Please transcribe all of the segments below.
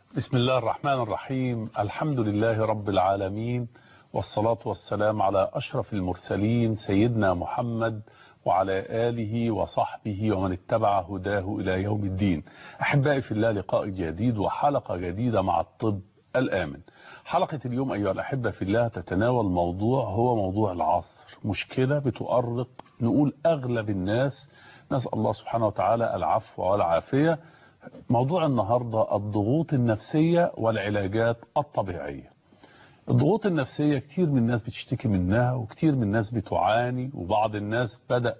بسم الله الرحمن الرحيم الحمد لله رب العالمين والصلاة والسلام على أشرف المرسلين سيدنا محمد وعلى آله وصحبه ومن اتبع هداه إلى يوم الدين أحبائي في الله لقاء جديد وحلقة جديدة مع الطب الآمن حلقة اليوم أيها الأحبة في الله تتناول موضوع هو موضوع العصر مشكلة بتؤرق نقول أغلب الناس نسأل الله سبحانه وتعالى العفو والعافية موضوع النهاردة الضغوط النفسية والعلاجات الطبيعية الضغوط النفسية كتير من الناس بتشتكي منها وكتير من الناس بتعاني وبعض الناس بدأ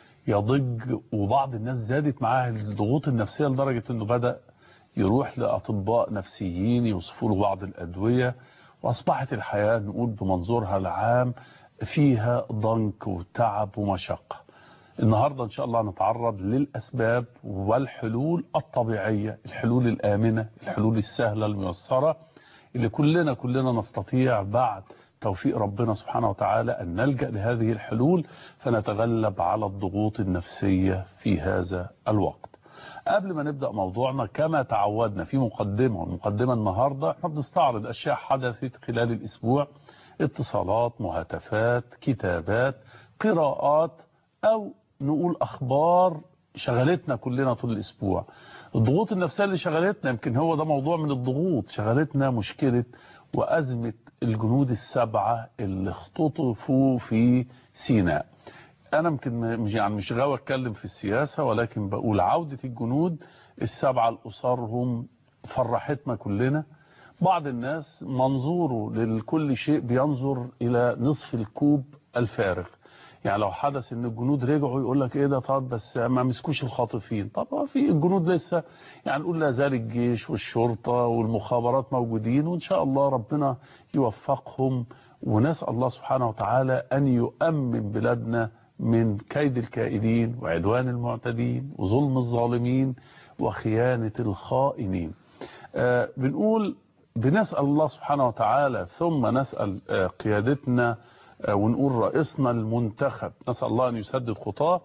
يضج وبعض الناس زادت معاه الضغوط النفسية لدرجة انه بدأ يروح لأطباء نفسيين يوصفوا له بعض الأدوية وأصبحت الحياة نقول بمنظورها العام فيها ضنك وتعب ومشقة النهاردة إن شاء الله نتعرض للأسباب والحلول الطبيعية الحلول الآمنة الحلول السهلة الميسرة اللي كلنا كلنا نستطيع بعد توفيق ربنا سبحانه وتعالى أن نلجأ لهذه الحلول فنتغلب على الضغوط النفسية في هذا الوقت قبل ما نبدأ موضوعنا كما تعودنا في مقدمة والمقدمة النهاردة احنا بنستعرض أشياء حدثت خلال الأسبوع اتصالات مهاتفات كتابات قراءات أو نقول أخبار شغلتنا كلنا طول الأسبوع الضغوط النفسية اللي شغلتنا يمكن هو ده موضوع من الضغوط شغلتنا مشكلة وأزمة الجنود السبعة اللي اختطفوا في سيناء أنا يمكن مش يعني مش غاوي أتكلم في السياسة ولكن بقول عودة الجنود السبعة لأسرهم فرحتنا كلنا بعض الناس منظوره لكل شيء بينظر إلى نصف الكوب الفارغ يعني لو حدث ان الجنود رجعوا يقول لك ايه ده طب بس ما مسكوش الخاطفين طب في الجنود لسه يعني نقول لا زال الجيش والشرطة والمخابرات موجودين وان شاء الله ربنا يوفقهم ونسأل الله سبحانه وتعالى ان يؤمن بلادنا من كيد الكائدين وعدوان المعتدين وظلم الظالمين وخيانة الخائنين آه بنقول بنسأل الله سبحانه وتعالى ثم نسأل آه قيادتنا ونقول رئيسنا المنتخب نسأل الله أن يسدد خطاه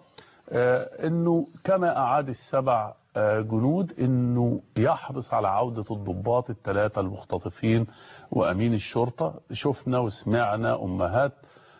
أنه كما أعاد السبع جنود أنه يحرص على عودة الضباط الثلاثة المختطفين وأمين الشرطة شفنا وسمعنا أمهات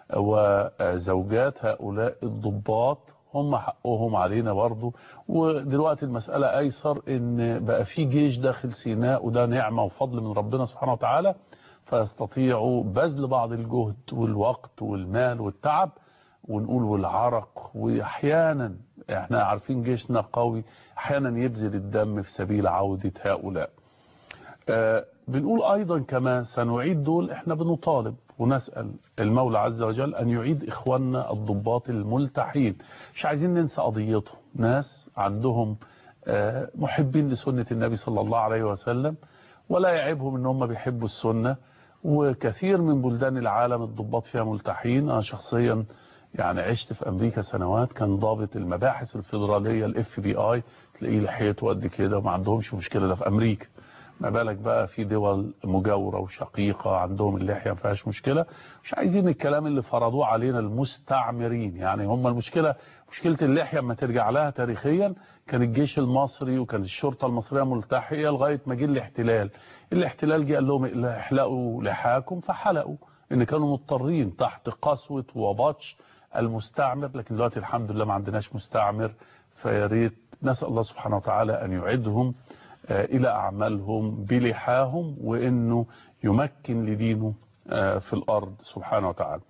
وزوجات هؤلاء الضباط هم حقهم علينا برضو ودلوقتي المسألة أيسر أن بقى في جيش داخل سيناء وده نعمة وفضل من ربنا سبحانه وتعالى فيستطيعوا بذل بعض الجهد والوقت والمال والتعب ونقول والعرق واحيانا احنا عارفين جيشنا قوي احيانا يبذل الدم في سبيل عودة هؤلاء آه بنقول ايضا كما سنعيد دول احنا بنطالب ونسأل المولى عز وجل ان يعيد اخواننا الضباط الملتحين مش عايزين ننسى قضيتهم ناس عندهم آه محبين لسنة النبي صلى الله عليه وسلم ولا يعيبهم ان هم بيحبوا السنة وكثير من بلدان العالم الضباط فيها ملتحين انا شخصيا يعني عشت في امريكا سنوات كان ضابط المباحث الفيدراليه الاف بي اي تلاقيه لحيته قد كده وما عندهمش مشكله ده في امريكا ما بالك بقى في دول مجاوره وشقيقه عندهم اللحيه ما فيهاش مشكله مش عايزين الكلام اللي فرضوه علينا المستعمرين يعني هم المشكله مشكله اللحيه اما ترجع لها تاريخيا كان الجيش المصري وكانت الشرطه المصريه ملتحيه لغايه ما جه الاحتلال الاحتلال جه قال لهم احلقوا لحاكم فحلقوا ان كانوا مضطرين تحت قسوه وبطش المستعمر لكن دلوقتي الحمد لله ما عندناش مستعمر فيا ريت نسال الله سبحانه وتعالى ان يعيدهم الى اعمالهم بلحاهم وانه يمكن لدينه في الارض سبحانه وتعالى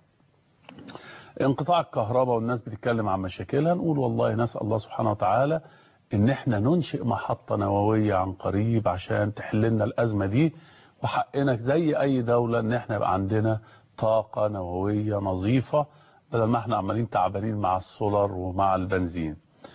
انقطاع الكهرباء والناس بتتكلم عن مشاكلها نقول والله نسال الله سبحانه وتعالى ان احنا ننشئ محطة نووية عن قريب عشان تحل لنا الازمة دي وحقنا زي اي دولة ان احنا يبقى عندنا طاقة نووية نظيفة بدل ما احنا عمالين تعبانين مع السولار ومع البنزين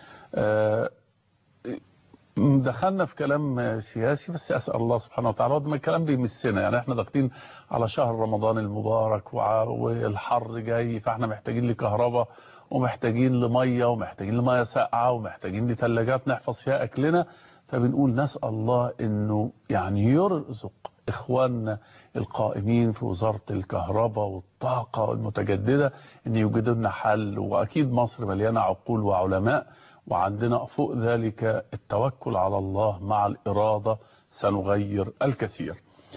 دخلنا في كلام سياسي بس اسال الله سبحانه وتعالى وده الكلام بيمسنا يعني احنا داخلين على شهر رمضان المبارك والحر جاي فاحنا محتاجين لكهرباء ومحتاجين لميه ومحتاجين لميه ساقعه ومحتاجين لثلاجات نحفظ فيها اكلنا فبنقول نسال الله انه يعني يرزق اخواننا القائمين في وزاره الكهرباء والطاقه المتجدده ان يوجدوا لنا حل واكيد مصر مليانه عقول وعلماء وعندنا فوق ذلك التوكل على الله مع الإرادة سنغير الكثير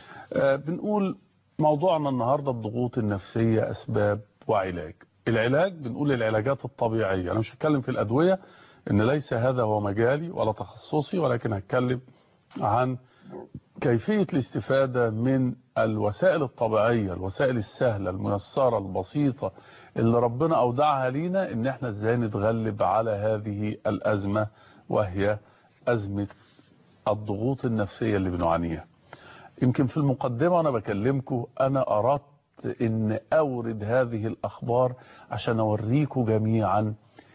بنقول موضوعنا النهاردة الضغوط النفسية أسباب وعلاج العلاج بنقول العلاجات الطبيعية أنا مش هتكلم في الأدوية إن ليس هذا هو مجالي ولا تخصصي ولكن هتكلم عن كيفية الاستفادة من الوسائل الطبيعية الوسائل السهلة الميسرة البسيطة اللي ربنا أودعها لينا إن احنا ازاي نتغلب على هذه الأزمة وهي أزمة الضغوط النفسية اللي بنعانيها يمكن في المقدمة وأنا بكلمكم أنا أردت إن أورد هذه الأخبار عشان أوريكم جميعا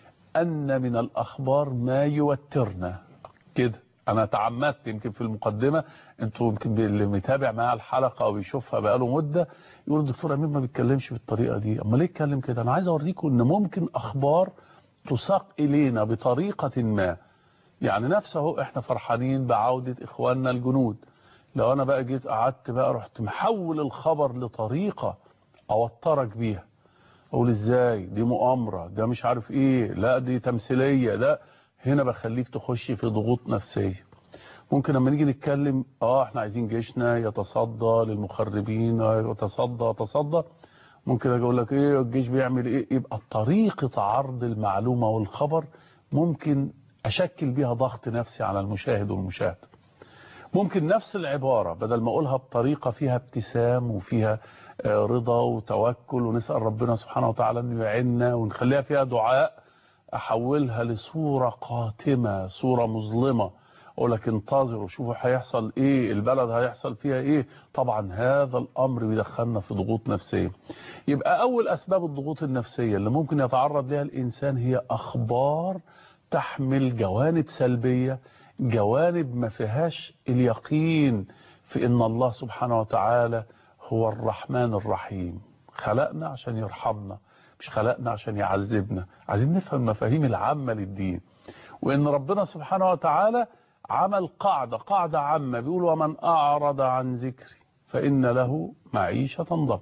أن من الأخبار ما يوترنا كده أنا تعمدت يمكن في المقدمة أنتوا يمكن اللي متابع معايا الحلقة أو بيشوفها بقاله مدة يقول الدكتور أمين ما بيتكلمش بالطريقة دي أما ليه يتكلم كده أنا عايز أوريكم إن ممكن أخبار تساق إلينا بطريقة ما يعني نفسه إحنا فرحانين بعودة إخواننا الجنود لو انا بقى جيت قعدت بقى رحت محول الخبر لطريقة اوترك بيها اقول ازاي دي مؤامرة ده مش عارف ايه لا دي تمثيلية ده هنا بخليك تخش في ضغوط نفسية ممكن لما نيجي نتكلم اه احنا عايزين جيشنا يتصدى للمخربين يتصدى يتصدى ممكن اجي اقول لك ايه الجيش بيعمل ايه يبقى طريقة عرض المعلومة والخبر ممكن اشكل بيها ضغط نفسي على المشاهد والمشاهد ممكن نفس العبارة بدل ما أقولها بطريقة فيها ابتسام وفيها رضا وتوكل ونسأل ربنا سبحانه وتعالى أنه يعيننا ونخليها فيها دعاء أحولها لصورة قاتمة صورة مظلمة أقول لك انتظروا شوفوا هيحصل إيه البلد هيحصل فيها إيه طبعا هذا الأمر بيدخلنا في ضغوط نفسية يبقى أول أسباب الضغوط النفسية اللي ممكن يتعرض لها الإنسان هي أخبار تحمل جوانب سلبية جوانب ما فيهاش اليقين في ان الله سبحانه وتعالى هو الرحمن الرحيم خلقنا عشان يرحمنا مش خلقنا عشان يعذبنا عايزين نفهم المفاهيم العامة للدين وان ربنا سبحانه وتعالى عمل قاعدة قاعدة عامة بيقول ومن اعرض عن ذكري فان له معيشة ضنكا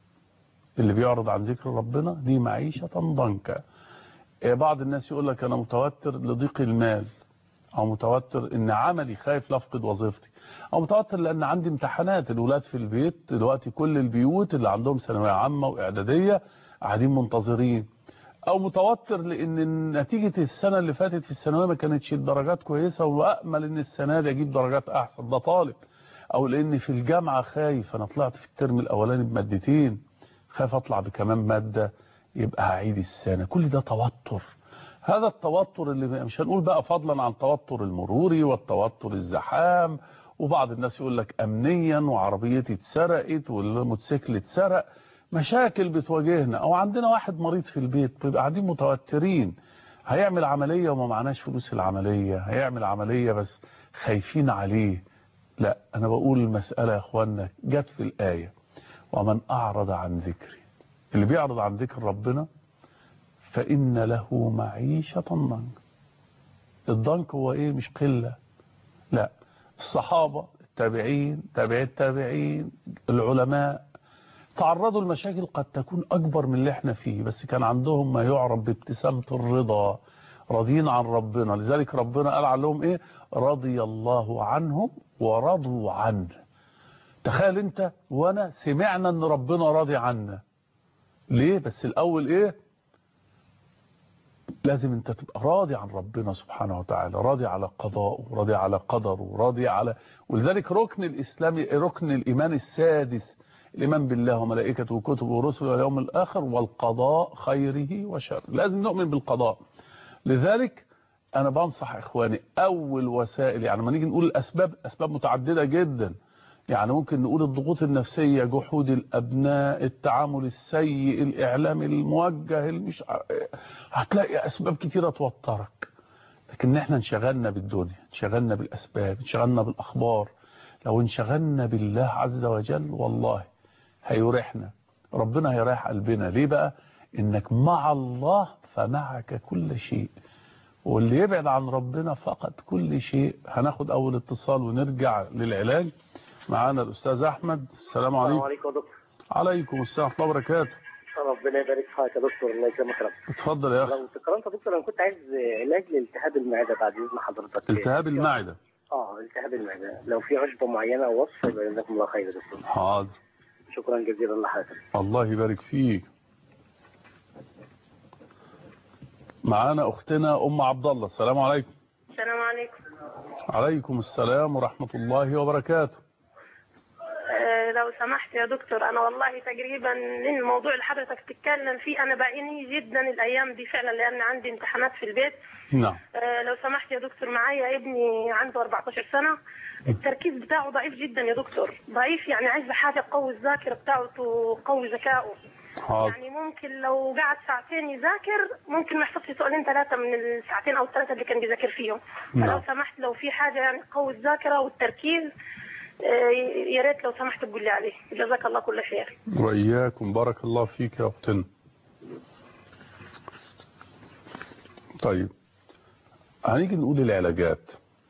اللي بيعرض عن ذكر ربنا دي معيشة ضنكا بعض الناس يقول لك انا متوتر لضيق المال او متوتر ان عملي خايف لافقد وظيفتي او متوتر لان عندي امتحانات الولاد في البيت دلوقتي كل البيوت اللي عندهم ثانويه عامه واعداديه قاعدين منتظرين او متوتر لان نتيجه السنه اللي فاتت في الثانويه ما كانتش الدرجات كويسه وامل ان السنه دي اجيب درجات احسن ده طالب او لان في الجامعه خايف انا طلعت في الترم الاولاني بمادتين خايف اطلع بكمان ماده يبقى هعيد السنه كل ده توتر هذا التوتر اللي مش هنقول بقى فضلا عن التوتر المروري والتوتر الزحام وبعض الناس يقول لك امنيا وعربيتي اتسرقت والموتوسيكل اتسرق مشاكل بتواجهنا او عندنا واحد مريض في البيت بيبقى قاعدين متوترين هيعمل عملية وما معناش فلوس العملية هيعمل عملية بس خايفين عليه لا انا بقول المسألة يا اخوانا جت في الآية ومن اعرض عن ذكري اللي بيعرض عن ذكر ربنا فإن له معيشة ضنك الضنك هو إيه مش قلة لا الصحابة التابعين تابعي التابعين العلماء تعرضوا لمشاكل قد تكون أكبر من اللي احنا فيه بس كان عندهم ما يعرف بابتسامة الرضا راضيين عن ربنا لذلك ربنا قال عليهم إيه رضي الله عنهم ورضوا عنه تخيل انت وانا سمعنا ان ربنا راضي عنا ليه بس الاول ايه لازم انت تبقى راضي عن ربنا سبحانه وتعالى راضي على قضائه راضي على قدره راضي على ولذلك ركن الإسلام ركن الإيمان السادس الإيمان بالله وملائكته وكتبه ورسله واليوم الآخر والقضاء خيره وشره لازم نؤمن بالقضاء لذلك أنا بنصح إخواني أول وسائل يعني لما نيجي نقول الأسباب أسباب متعددة جدا يعني ممكن نقول الضغوط النفسية جحود الأبناء التعامل السيء الإعلام الموجه المش... هتلاقي أسباب كتيرة توترك لكن احنا انشغلنا بالدنيا انشغلنا بالأسباب انشغلنا بالأخبار لو انشغلنا بالله عز وجل والله هيريحنا ربنا هيريح قلبنا ليه بقى انك مع الله فمعك كل شيء واللي يبعد عن ربنا فقد كل شيء هناخد اول اتصال ونرجع للعلاج معانا الاستاذ احمد السلام عليكم السلام عليكم يا دكتور عليكم السلام ورحمه الله وبركاته ربنا يبارك فيك يا دكتور الله يكرمك يا رب اتفضل يا اخي لو تكرمت يا دكتور انا كنت عايز علاج لالتهاب المعده بعد اذن حضرتك التهاب المعده اه التهاب المعده لو في عشبه معينه او وصفه يبقى جزاكم الله خير يا دكتور حاضر شكرا جزيلا لحضرتك الله يبارك فيك معانا اختنا ام عبد الله السلام عليكم السلام عليكم عليكم السلام ورحمة الله وبركاته آه، لو سمحت يا دكتور انا والله تقريبا من الموضوع اللي حضرتك بتتكلم فيه انا بعيني جدا الايام دي فعلا لان عندي امتحانات في البيت نعم آه، لو سمحت يا دكتور معايا ابني عنده 14 سنه التركيز بتاعه ضعيف جدا يا دكتور ضعيف يعني عايزه حاجه تقوي الذاكره بتاعته وتقوي ذكائه حاضر يعني ممكن لو قعد ساعتين يذاكر ممكن ما يحفظش سؤالين ثلاثه من الساعتين او الثلاثه اللي كان بيذاكر فيهم نعم. فلو سمحت لو في حاجه يعني تقوي الذاكره والتركيز آه، يا ريت لو سمحت تقول لي عليه جزاك الله كل خير وإياكم بارك الله فيك يا أختنا طيب هنيجي نقول العلاجات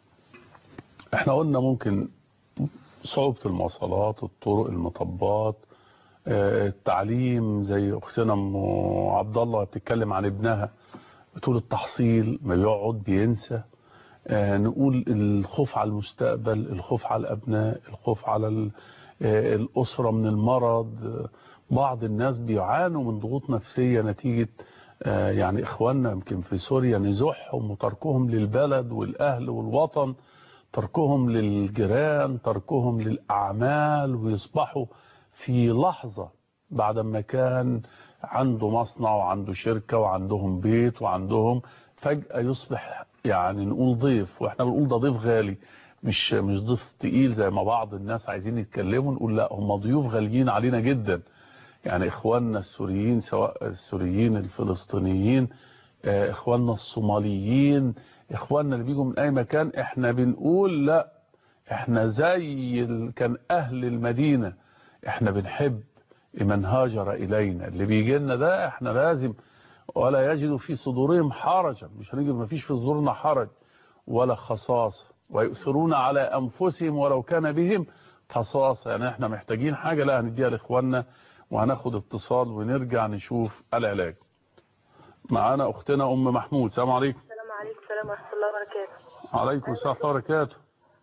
احنا قلنا ممكن صعوبة المواصلات الطرق المطبات آه، التعليم زي اختنا ام عبد الله بتتكلم عن ابنها بتقول التحصيل ما بيقعد بينسى آه، نقول الخوف على المستقبل الخوف على الأبناء الخوف على ال- آه، الأسرة من المرض آه، بعض الناس بيعانوا من ضغوط نفسية نتيجة آه، يعني إخواننا يمكن في سوريا نزوحهم وتركهم للبلد والأهل والوطن تركهم للجيران تركهم للأعمال ويصبحوا في لحظة بعد ما كان عنده مصنع وعنده شركة وعندهم بيت وعندهم فجأة يصبح يعني نقول ضيف واحنا بنقول ده ضيف غالي مش مش ضيف تقيل زي ما بعض الناس عايزين يتكلموا نقول لا هم ضيوف غاليين علينا جدا يعني اخواننا السوريين سواء السوريين الفلسطينيين آه، اخواننا الصوماليين اخواننا اللي بيجوا من اي مكان احنا بنقول لا احنا زي ال- كان اهل المدينة احنا بنحب من هاجر الينا اللي بيجي لنا ده احنا لازم ولا يجد في صدورهم حرجا مش هنجد ما فيش في صدورنا حرج ولا خصاصة ويؤثرون على انفسهم ولو كان بهم خصاصة يعني احنا محتاجين حاجة لا هنديها لاخواننا وهناخد اتصال ونرجع نشوف العلاج معانا اختنا ام محمود السلام عليكم السلام عليكم السلام ورحمه الله وبركاته عليكم السلام ورحمه الله وبركاته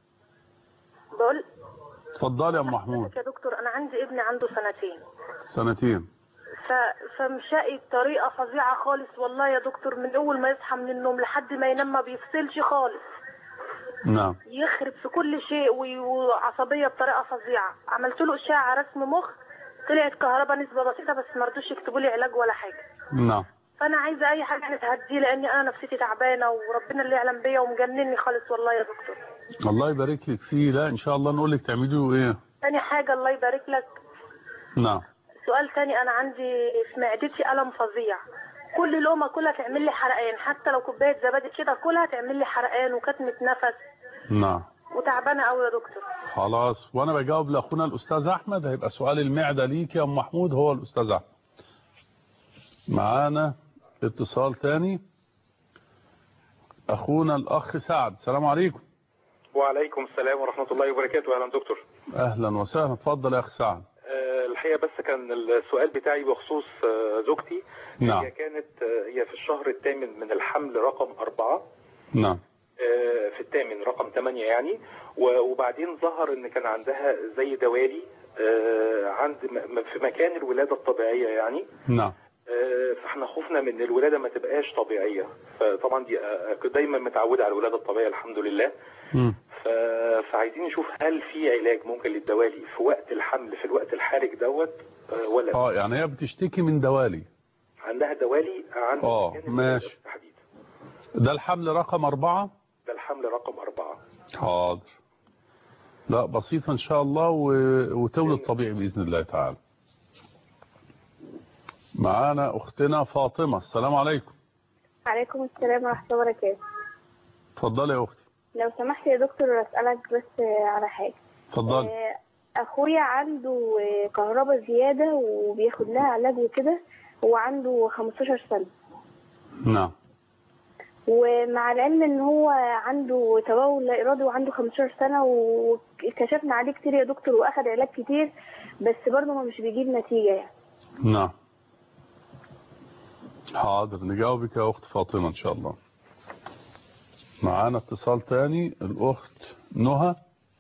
بقول اتفضلي يا ام محمود يا دكتور انا عندي ابني عنده سنتين سنتين ف... فمشائي بطريقه فظيعه خالص والله يا دكتور من اول ما يصحى من النوم لحد ما ينام ما بيفصلش خالص نعم يخرب في كل شيء وي- وعصبيه بطريقه فظيعه عملت له اشعه رسم مخ طلعت كهرباء نسبه بسيطه بس ما رضوش يكتبوا لي علاج ولا حاجه نعم فانا عايزه اي حاجه تهديه لاني انا نفسيتي تعبانه وربنا اللي يعلم بيا ومجنني خالص والله يا دكتور الله يبارك لك فيه لا ان شاء الله نقول لك تعملي له ايه تاني حاجه الله يبارك لك نعم سؤال تاني انا عندي في معدتي الم فظيع كل لقمه كلها تعمل لي حرقان حتى لو كوبايه زبادي كده كلها تعمل لي حرقان وكتمه نفس نعم وتعبانه قوي يا دكتور خلاص وانا بجاوب لاخونا الاستاذ احمد هيبقى سؤال المعده ليك يا ام محمود هو الاستاذ احمد معانا اتصال تاني اخونا الاخ سعد السلام عليكم وعليكم السلام ورحمة الله وبركاته أهلا دكتور اهلا وسهلا اتفضل يا اخ سعد آه، الحقيقة بس كان السؤال بتاعي بخصوص آه، زوجتي نعم. هي كانت آه، هي في الشهر الثامن من الحمل رقم أربعة نعم آه، في الثامن رقم ثمانية يعني و- وبعدين ظهر إن كان عندها زي دوالي آه، عند م- م- في مكان الولادة الطبيعية يعني نعم آه، فاحنا خوفنا من الولادة ما تبقاش طبيعية فطبعا دي آه، كنت دايما متعودة على الولادة الطبيعية الحمد لله مم. ف- فعايزين نشوف هل في علاج ممكن للدوالي في وقت الحمل في الوقت الحرج دوت آه، ولا لا؟ اه يعني هي بتشتكي من دوالي عندها دوالي عند آه، مكان ماشي. الولادة بالتحديد. ده الحمل رقم أربعة ده الحمل رقم أربعة حاضر لا بسيطة إن شاء الله و... وتولد طبيعي بإذن الله تعالى معانا أختنا فاطمة السلام عليكم عليكم السلام ورحمة الله وبركاته اتفضلي يا أختي لو سمحت يا دكتور أسألك بس على حاجة اتفضلي آه، أخويا عنده آه، كهرباء زيادة وبياخد لها علاج وكده هو عنده 15 سنة نعم ومع العلم ان هو عنده تبول لا ارادي وعنده 15 سنة وكشفنا عليه كتير يا دكتور واخد علاج كتير بس برضه ما مش بيجيب نتيجة يعني نعم حاضر نجاوبك يا أخت فاطمة إن شاء الله معانا اتصال تاني الاخت نهى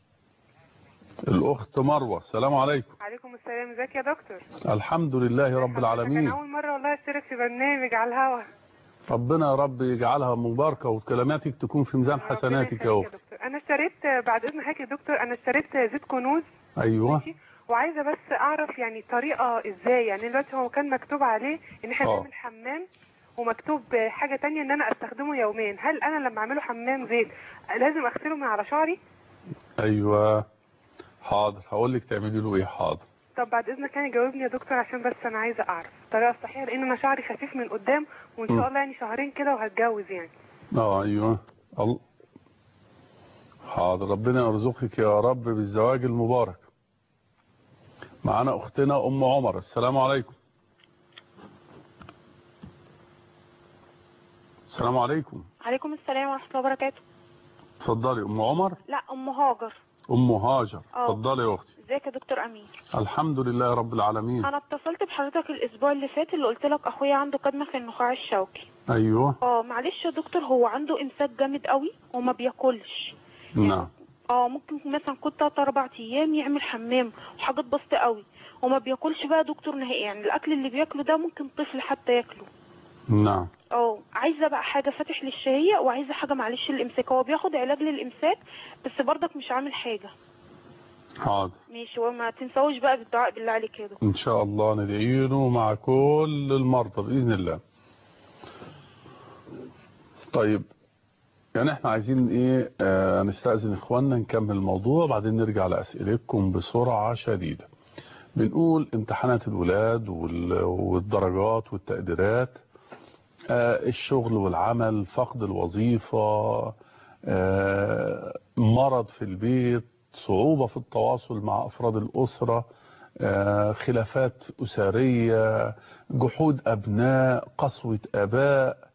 الاخت مروه السلام عليكم عليكم السلام ازيك يا دكتور الحمد لله رب كان العالمين اول مره والله اشترك في برنامج على الهوا ربنا يا رب يجعلها مباركه وكلماتك تكون في ميزان ربنا حسناتك يا يخليك اخت دكتور انا اشتريت بعد اذن حضرتك يا دكتور انا اشتريت زيت كنوز ايوه ماشي وعايزه بس اعرف يعني طريقه ازاي يعني دلوقتي هو كان مكتوب عليه ان احنا آه. نعمل حمام ومكتوب حاجه تانية ان انا استخدمه يوميا هل انا لما اعمله حمام زيت لازم اغسله من على شعري ايوه حاضر هقول لك تعملي له ايه حاضر طب بعد اذنك يعني جاوبني يا دكتور عشان بس انا عايزه اعرف الطريقه الصحيحه لان انا شعري خفيف من قدام وان م. شاء الله يعني شهرين كده وهتجوز يعني اه ايوه ال- حاضر ربنا يرزقك يا رب بالزواج المبارك معانا اختنا ام عمر السلام عليكم السلام عليكم عليكم السلام ورحمة الله وبركاته اتفضلي ام عمر لا أم هاجر ام هاجر اه. اتفضلي يا اختي ازيك يا دكتور أمين الحمد لله رب العالمين أنا اتصلت بحضرتك الأسبوع اللي فات اللي قلت لك أخويا عنده كدمة في النخاع الشوكي ايوه اه معلش يا دكتور هو عنده إمساك جامد قوي وما بياكلش نعم اه ممكن مثلا كل تلات أربع أيام يعمل حمام وحاجات بسيطة قوي وما بياكلش بقى يا دكتور نهائي يعني الأكل اللي بياكله ده ممكن طفل حتى ياكله نعم اه عايزه بقى حاجه فاتح للشهيه وعايزه حاجه معلش للامساك هو بياخد علاج للامساك بس برضك مش عامل حاجه حاضر ماشي وما تنسوش بقى بالدعاء بالله عليك يا دكتور ان شاء الله ندعي له مع كل المرضى باذن الله طيب يعني احنا عايزين ايه آه نستأذن اخواننا نكمل الموضوع بعدين نرجع لاسئلتكم بسرعة شديدة بنقول امتحانات الولاد وال- والدرجات والتقديرات آه الشغل والعمل فقد الوظيفة آه مرض في البيت صعوبة في التواصل مع أفراد الأسرة آه خلافات أسرية جحود أبناء قسوة آباء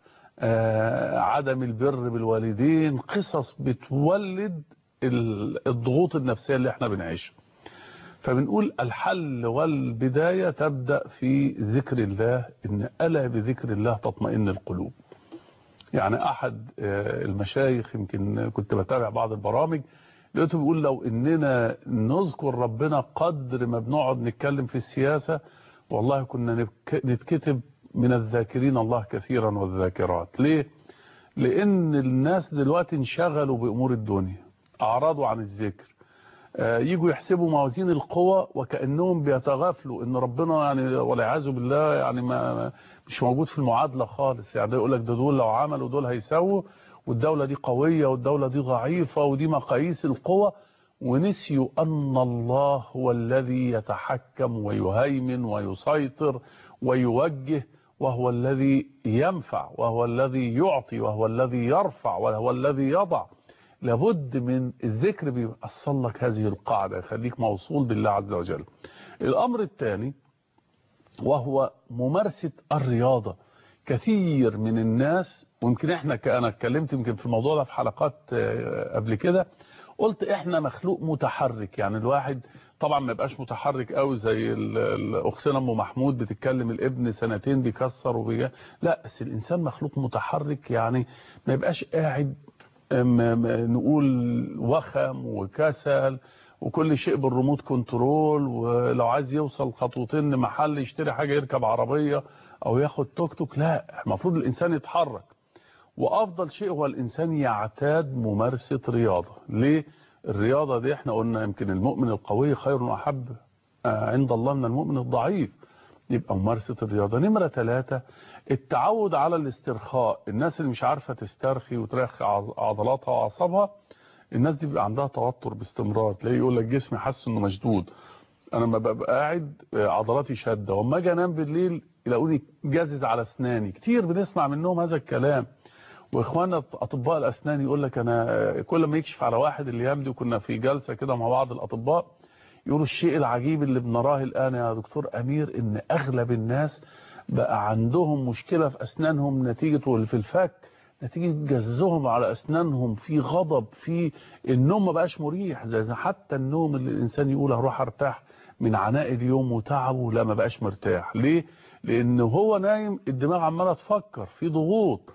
آه عدم البر بالوالدين قصص بتولد ال- الضغوط النفسية اللي احنا بنعيشها فبنقول الحل والبداية تبدأ في ذكر الله إن ألا بذكر الله تطمئن القلوب يعني أحد آه، المشايخ يمكن كنت بتابع بعض البرامج لقيته بيقول لو إننا نذكر ربنا قدر ما بنقعد نتكلم في السياسة والله كنا نبك- نتكتب من الذاكرين الله كثيرا والذاكرات ليه؟ لأن الناس دلوقتي انشغلوا بأمور الدنيا أعرضوا عن الذكر آه، يجوا يحسبوا موازين القوى وكأنهم بيتغافلوا ان ربنا يعني والعياذ بالله يعني ما ما- مش موجود في المعادلة خالص يعني يقول لك ده دول لو عملوا دول هيسووا والدولة دي قوية والدولة دي ضعيفة ودي مقاييس القوى ونسيوا أن الله هو الذي يتحكم ويهيمن ويسيطر ويوجه وهو الذي ينفع وهو الذي يعطي وهو الذي يرفع وهو الذي يضع لابد من الذكر بيوصل لك هذه القاعدة يخليك موصول بالله عز وجل الأمر الثاني وهو ممارسة الرياضة كثير من الناس ويمكن احنا ك- انا اتكلمت يمكن في الموضوع ده في حلقات آه، قبل كده قلت احنا مخلوق متحرك يعني الواحد طبعا ما يبقاش متحرك قوي زي ال- ال- اختنا ام محمود بتتكلم الابن سنتين بيكسر وبي لا بس الانسان مخلوق متحرك يعني ما يبقاش قاعد م- م- نقول وخم وكسل وكل شيء بالريموت كنترول ولو عايز يوصل خطوتين لمحل يشتري حاجة يركب عربية او ياخد توك توك لا المفروض الانسان يتحرك وافضل شيء هو الانسان يعتاد ممارسة رياضة ليه الرياضة دي احنا قلنا يمكن المؤمن القوي خير واحب آه، عند الله من المؤمن الضعيف يبقى ممارسة الرياضة نمرة ثلاثة التعود على الاسترخاء الناس اللي مش عارفة تسترخي وترخي عض- عضلاتها وأعصابها الناس دي بيبقى عندها توتر باستمرار تلاقيه يقول لك جسمي حاسس انه مشدود انا لما ببقى قاعد آه، عضلاتي شاده واما اجي انام بالليل يلاقوني جازز على اسناني كتير بنسمع منهم هذا الكلام واخواننا اطباء الاسنان يقول لك انا آه، كل ما يكشف على واحد الايام دي وكنا في جلسه كده مع بعض الاطباء يقولوا الشيء العجيب اللي بنراه الان يا دكتور امير ان اغلب الناس بقى عندهم مشكله في اسنانهم نتيجه واللي في الفك نتيجة جزهم على أسنانهم في غضب في النوم ما بقاش مريح زي زي حتى النوم اللي الإنسان يقول هروح أرتاح من عناء اليوم وتعبه لا ما بقاش مرتاح ليه؟ لأن هو نايم الدماغ عمالة تفكر في ضغوط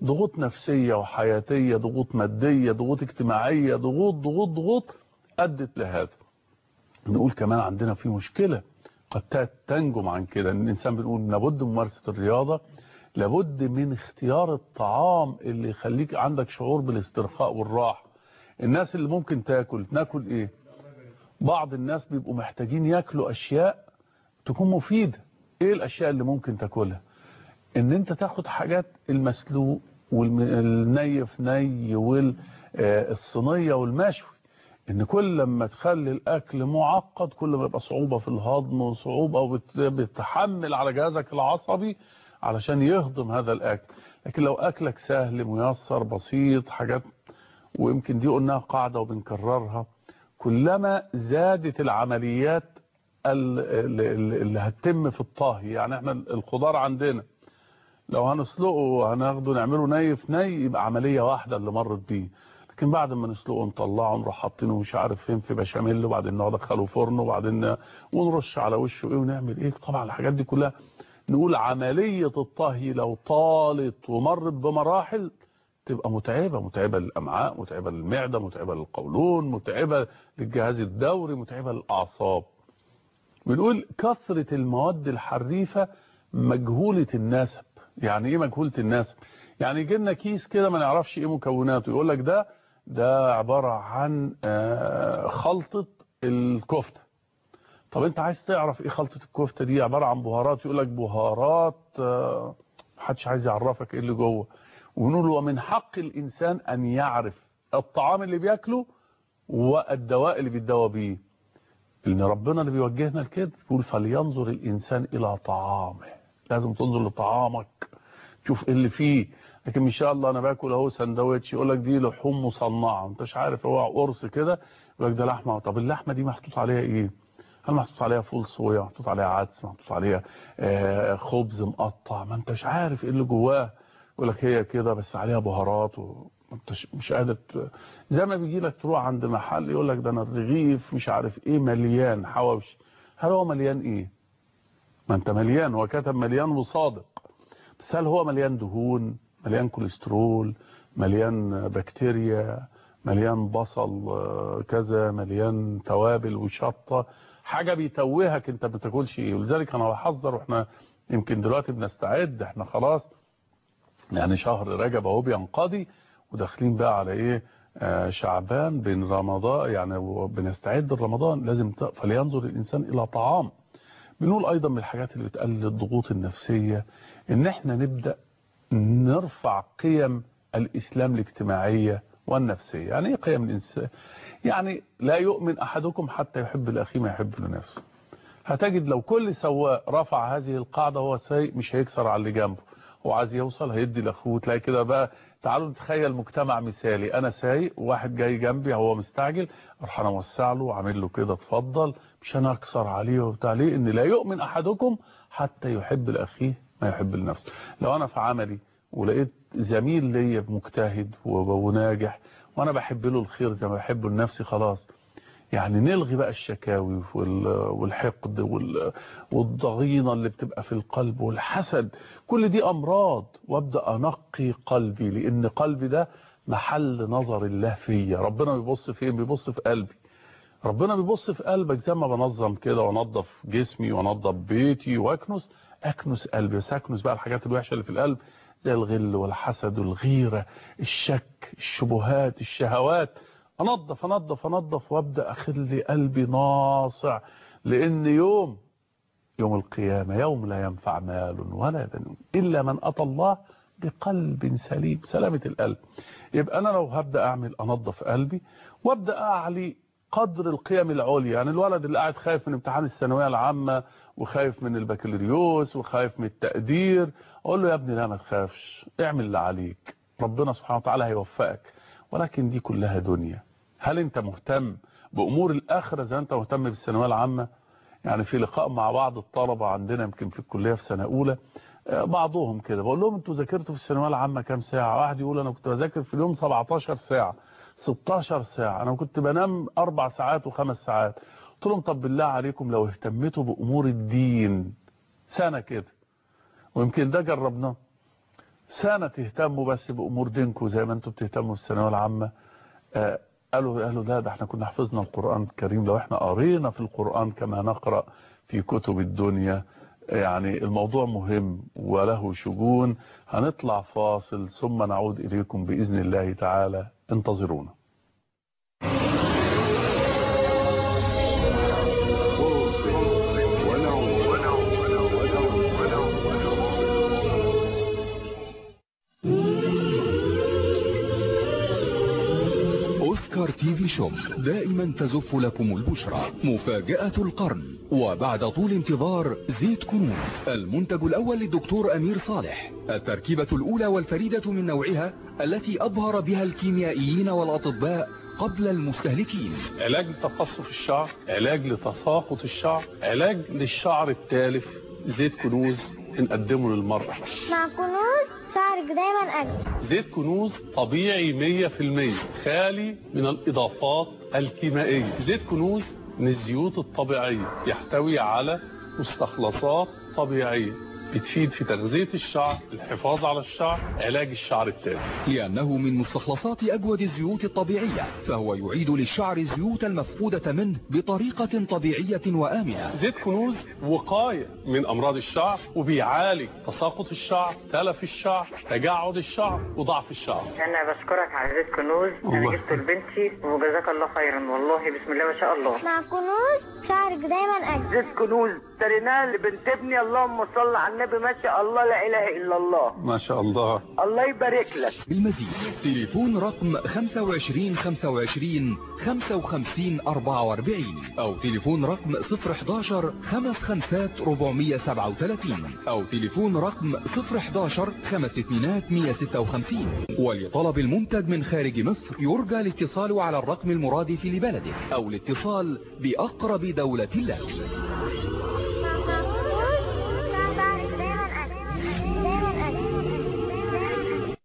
ضغوط نفسية وحياتية ضغوط مادية ضغوط اجتماعية ضغوط ضغوط ضغوط أدت لهذا نقول كمان عندنا في مشكلة قد تنجم عن كده ان الانسان بنقول لابد من ممارسه الرياضه لابد من اختيار الطعام اللي يخليك عندك شعور بالاسترخاء والراحه الناس اللي ممكن تاكل ناكل ايه بعض الناس بيبقوا محتاجين ياكلوا اشياء تكون مفيده ايه الاشياء اللي ممكن تاكلها ان انت تاخد حاجات المسلوق والني في ني والصينيه والمشوي ان كل لما تخلي الاكل معقد كل ما يبقى صعوبة في الهضم وصعوبة وبتحمل على جهازك العصبي علشان يهضم هذا الاكل لكن لو اكلك سهل ميسر بسيط حاجات ويمكن دي قلناها قاعدة وبنكررها كلما زادت العمليات اللي هتتم في الطهي يعني احنا الخضار عندنا لو هنسلقه هناخده نعمله ني في ني يبقى عملية واحدة اللي مرت بيه لكن بعد ما نسلقه نطلعه نروح حاطينه مش عارف فين في بشاميل وبعدين ندخله فرن وبعدين ونرش على وشه ايه ونعمل ايه طبعا الحاجات دي كلها نقول عملية الطهي لو طالت ومرت بمراحل تبقى متعبة متعبة للأمعاء متعبة للمعدة متعبة للقولون متعبة للجهاز الدوري متعبة للأعصاب بنقول كثرة المواد الحريفة مجهولة النسب يعني ايه مجهولة النسب يعني يجي لنا كيس كده ما نعرفش ايه مكوناته يقول لك ده ده عبارة عن خلطة الكفتة طب انت عايز تعرف ايه خلطة الكفتة دي عبارة عن بهارات يقول لك بهارات محدش عايز يعرفك ايه اللي جوه ونقول ومن حق الانسان ان يعرف الطعام اللي بياكله والدواء اللي بيتدوى بيه لان ربنا اللي بيوجهنا لكده يقول فلينظر الانسان الى طعامه لازم تنظر لطعامك تشوف ايه اللي فيه لكن ان شاء الله انا باكل اهو سندوتش يقول لك دي لحوم مصنعه انت مش عارف هو قرص كده يقول لك ده لحمه طب اللحمه دي محطوط عليها ايه هل محطوط عليها فول صويا محطوط عليها عدس محطوط عليها آه خبز مقطع ما انتش عارف ايه اللي جواه يقول لك هي كده بس عليها بهارات وانت مش قادر زي ما بيجي لك تروح عند محل يقول لك ده انا الرغيف مش عارف ايه مليان حواوشي هل هو مليان ايه ما انت مليان هو كتب مليان وصادق بس هل هو مليان دهون مليان كوليسترول مليان بكتيريا مليان بصل كذا مليان توابل وشطة حاجة بيتوهك انت ما بتاكلش ايه ولذلك انا بحذر واحنا يمكن دلوقتي بنستعد احنا خلاص يعني شهر رجب اهو بينقضي وداخلين بقى على ايه آه شعبان بين رمضان يعني بنستعد لرمضان لازم فلينظر الانسان الى طعام بنقول ايضا من الحاجات اللي بتقلل الضغوط النفسية ان احنا نبدأ نرفع قيم الاسلام الاجتماعية والنفسية يعني ايه قيم الانسان يعني لا يؤمن احدكم حتى يحب لاخيه ما يحب لنفسه هتجد لو كل سواق رفع هذه القاعدة هو سايق مش هيكسر على اللي جنبه هو عايز يوصل هيدي لاخوه تلاقي كده بقى تعالوا نتخيل مجتمع مثالي انا سايق وواحد جاي جنبي هو مستعجل اروح انا اوسع له وعامل له كده اتفضل مش انا اكسر عليه وبتاع ليه ان لا يؤمن احدكم حتى يحب لاخيه ما يحب لنفسه لو انا في عملي ولقيت زميل ليا مجتهد وناجح وانا بحب له الخير زي ما بحبه لنفسي خلاص يعني نلغي بقى الشكاوي والحقد والضغينة اللي بتبقى في القلب والحسد كل دي أمراض وابدأ أنقي قلبي لأن قلبي ده محل نظر الله فيا ربنا بيبص فين بيبص في قلبي ربنا بيبص في قلبك زي ما بنظم كده وانظف جسمي وانظف بيتي واكنس اكنس قلبي بس اكنس بقى الحاجات الوحشة اللي في القلب زي الغل والحسد والغيرة الشك الشبهات الشهوات انظف انظف انظف وابدا اخلي قلبي ناصع لان يوم يوم القيامة يوم لا ينفع مال ولا بنون الا من اتى الله بقلب سليم سلامة القلب يبقى انا لو هبدا اعمل انظف قلبي وابدا اعلي قدر القيم العليا يعني الولد اللي قاعد خايف من امتحان الثانويه العامه وخايف من البكالوريوس وخايف من التقدير اقول له يا ابني لا ما تخافش اعمل اللي عليك ربنا سبحانه وتعالى هيوفقك ولكن دي كلها دنيا هل انت مهتم بامور الاخره زي انت مهتم بالثانويه العامه يعني في لقاء مع بعض الطلبه عندنا يمكن في الكليه في سنه اولى بعضهم كده بقول لهم انتوا ذاكرتوا في الثانويه العامه كام ساعه واحد يقول انا كنت بذاكر في اليوم 17 ساعه 16 ساعه انا كنت بنام اربع ساعات وخمس ساعات قلت لهم طب بالله عليكم لو اهتمتوا بامور الدين سنه كده ويمكن ده جربناه سنة تهتموا بس بأمور دينكم زي ما انتم بتهتموا بالثانوية العامة آه قالوا قالوا لا ده احنا كنا حفظنا القرآن الكريم لو احنا قرينا في القرآن كما نقرأ في كتب الدنيا يعني الموضوع مهم وله شجون هنطلع فاصل ثم نعود إليكم بإذن الله تعالى انتظرونا أوسكار تي في شوب دائما تزف لكم البشرى مفاجأة القرن وبعد طول انتظار زيت كنوز المنتج الأول للدكتور أمير صالح التركيبة الأولى والفريدة من نوعها التي أظهر بها الكيميائيين والأطباء قبل المستهلكين علاج لتقصف الشعر علاج لتساقط الشعر علاج للشعر التالف زيت كنوز بنقدمه للمرأة مع كنوز شعرك دايما أجمل زيت كنوز طبيعي 100% خالي من الإضافات الكيميائية زيت كنوز من الزيوت الطبيعية يحتوي على مستخلصات طبيعية بتفيد في تغذية الشعر الحفاظ على الشعر علاج الشعر التالف لأنه من مستخلصات أجود الزيوت الطبيعية فهو يعيد للشعر الزيوت المفقودة منه بطريقة طبيعية وآمنة زيت كنوز وقاية من أمراض الشعر وبيعالج تساقط الشعر تلف الشعر تجعد الشعر وضعف الشعر انا بشكرك على زيت كنوز انا الله. جبته لبنتي وجزاك الله خيرا والله بسم الله ما شاء الله مع كنوز شعرك دايما أجمل زيت كنوز اشتريناه لبنت ابني اللهم صل على النبي ما شاء الله لا اله الا الله ما شاء الله الله يبارك لك بالمزيد تليفون رقم 25 25 55 44 أو تليفون رقم 011 55 437 أو تليفون رقم 011 5200 156 ولطلب المنتج من خارج مصر يرجى الاتصال على الرقم المرادف لبلدك أو الاتصال بأقرب دولة لك مع كنوز شعرك دايما أجمل دايما أجمل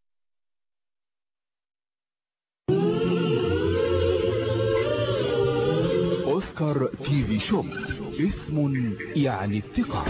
أوسكار تي في شوب اسم يعني الثقة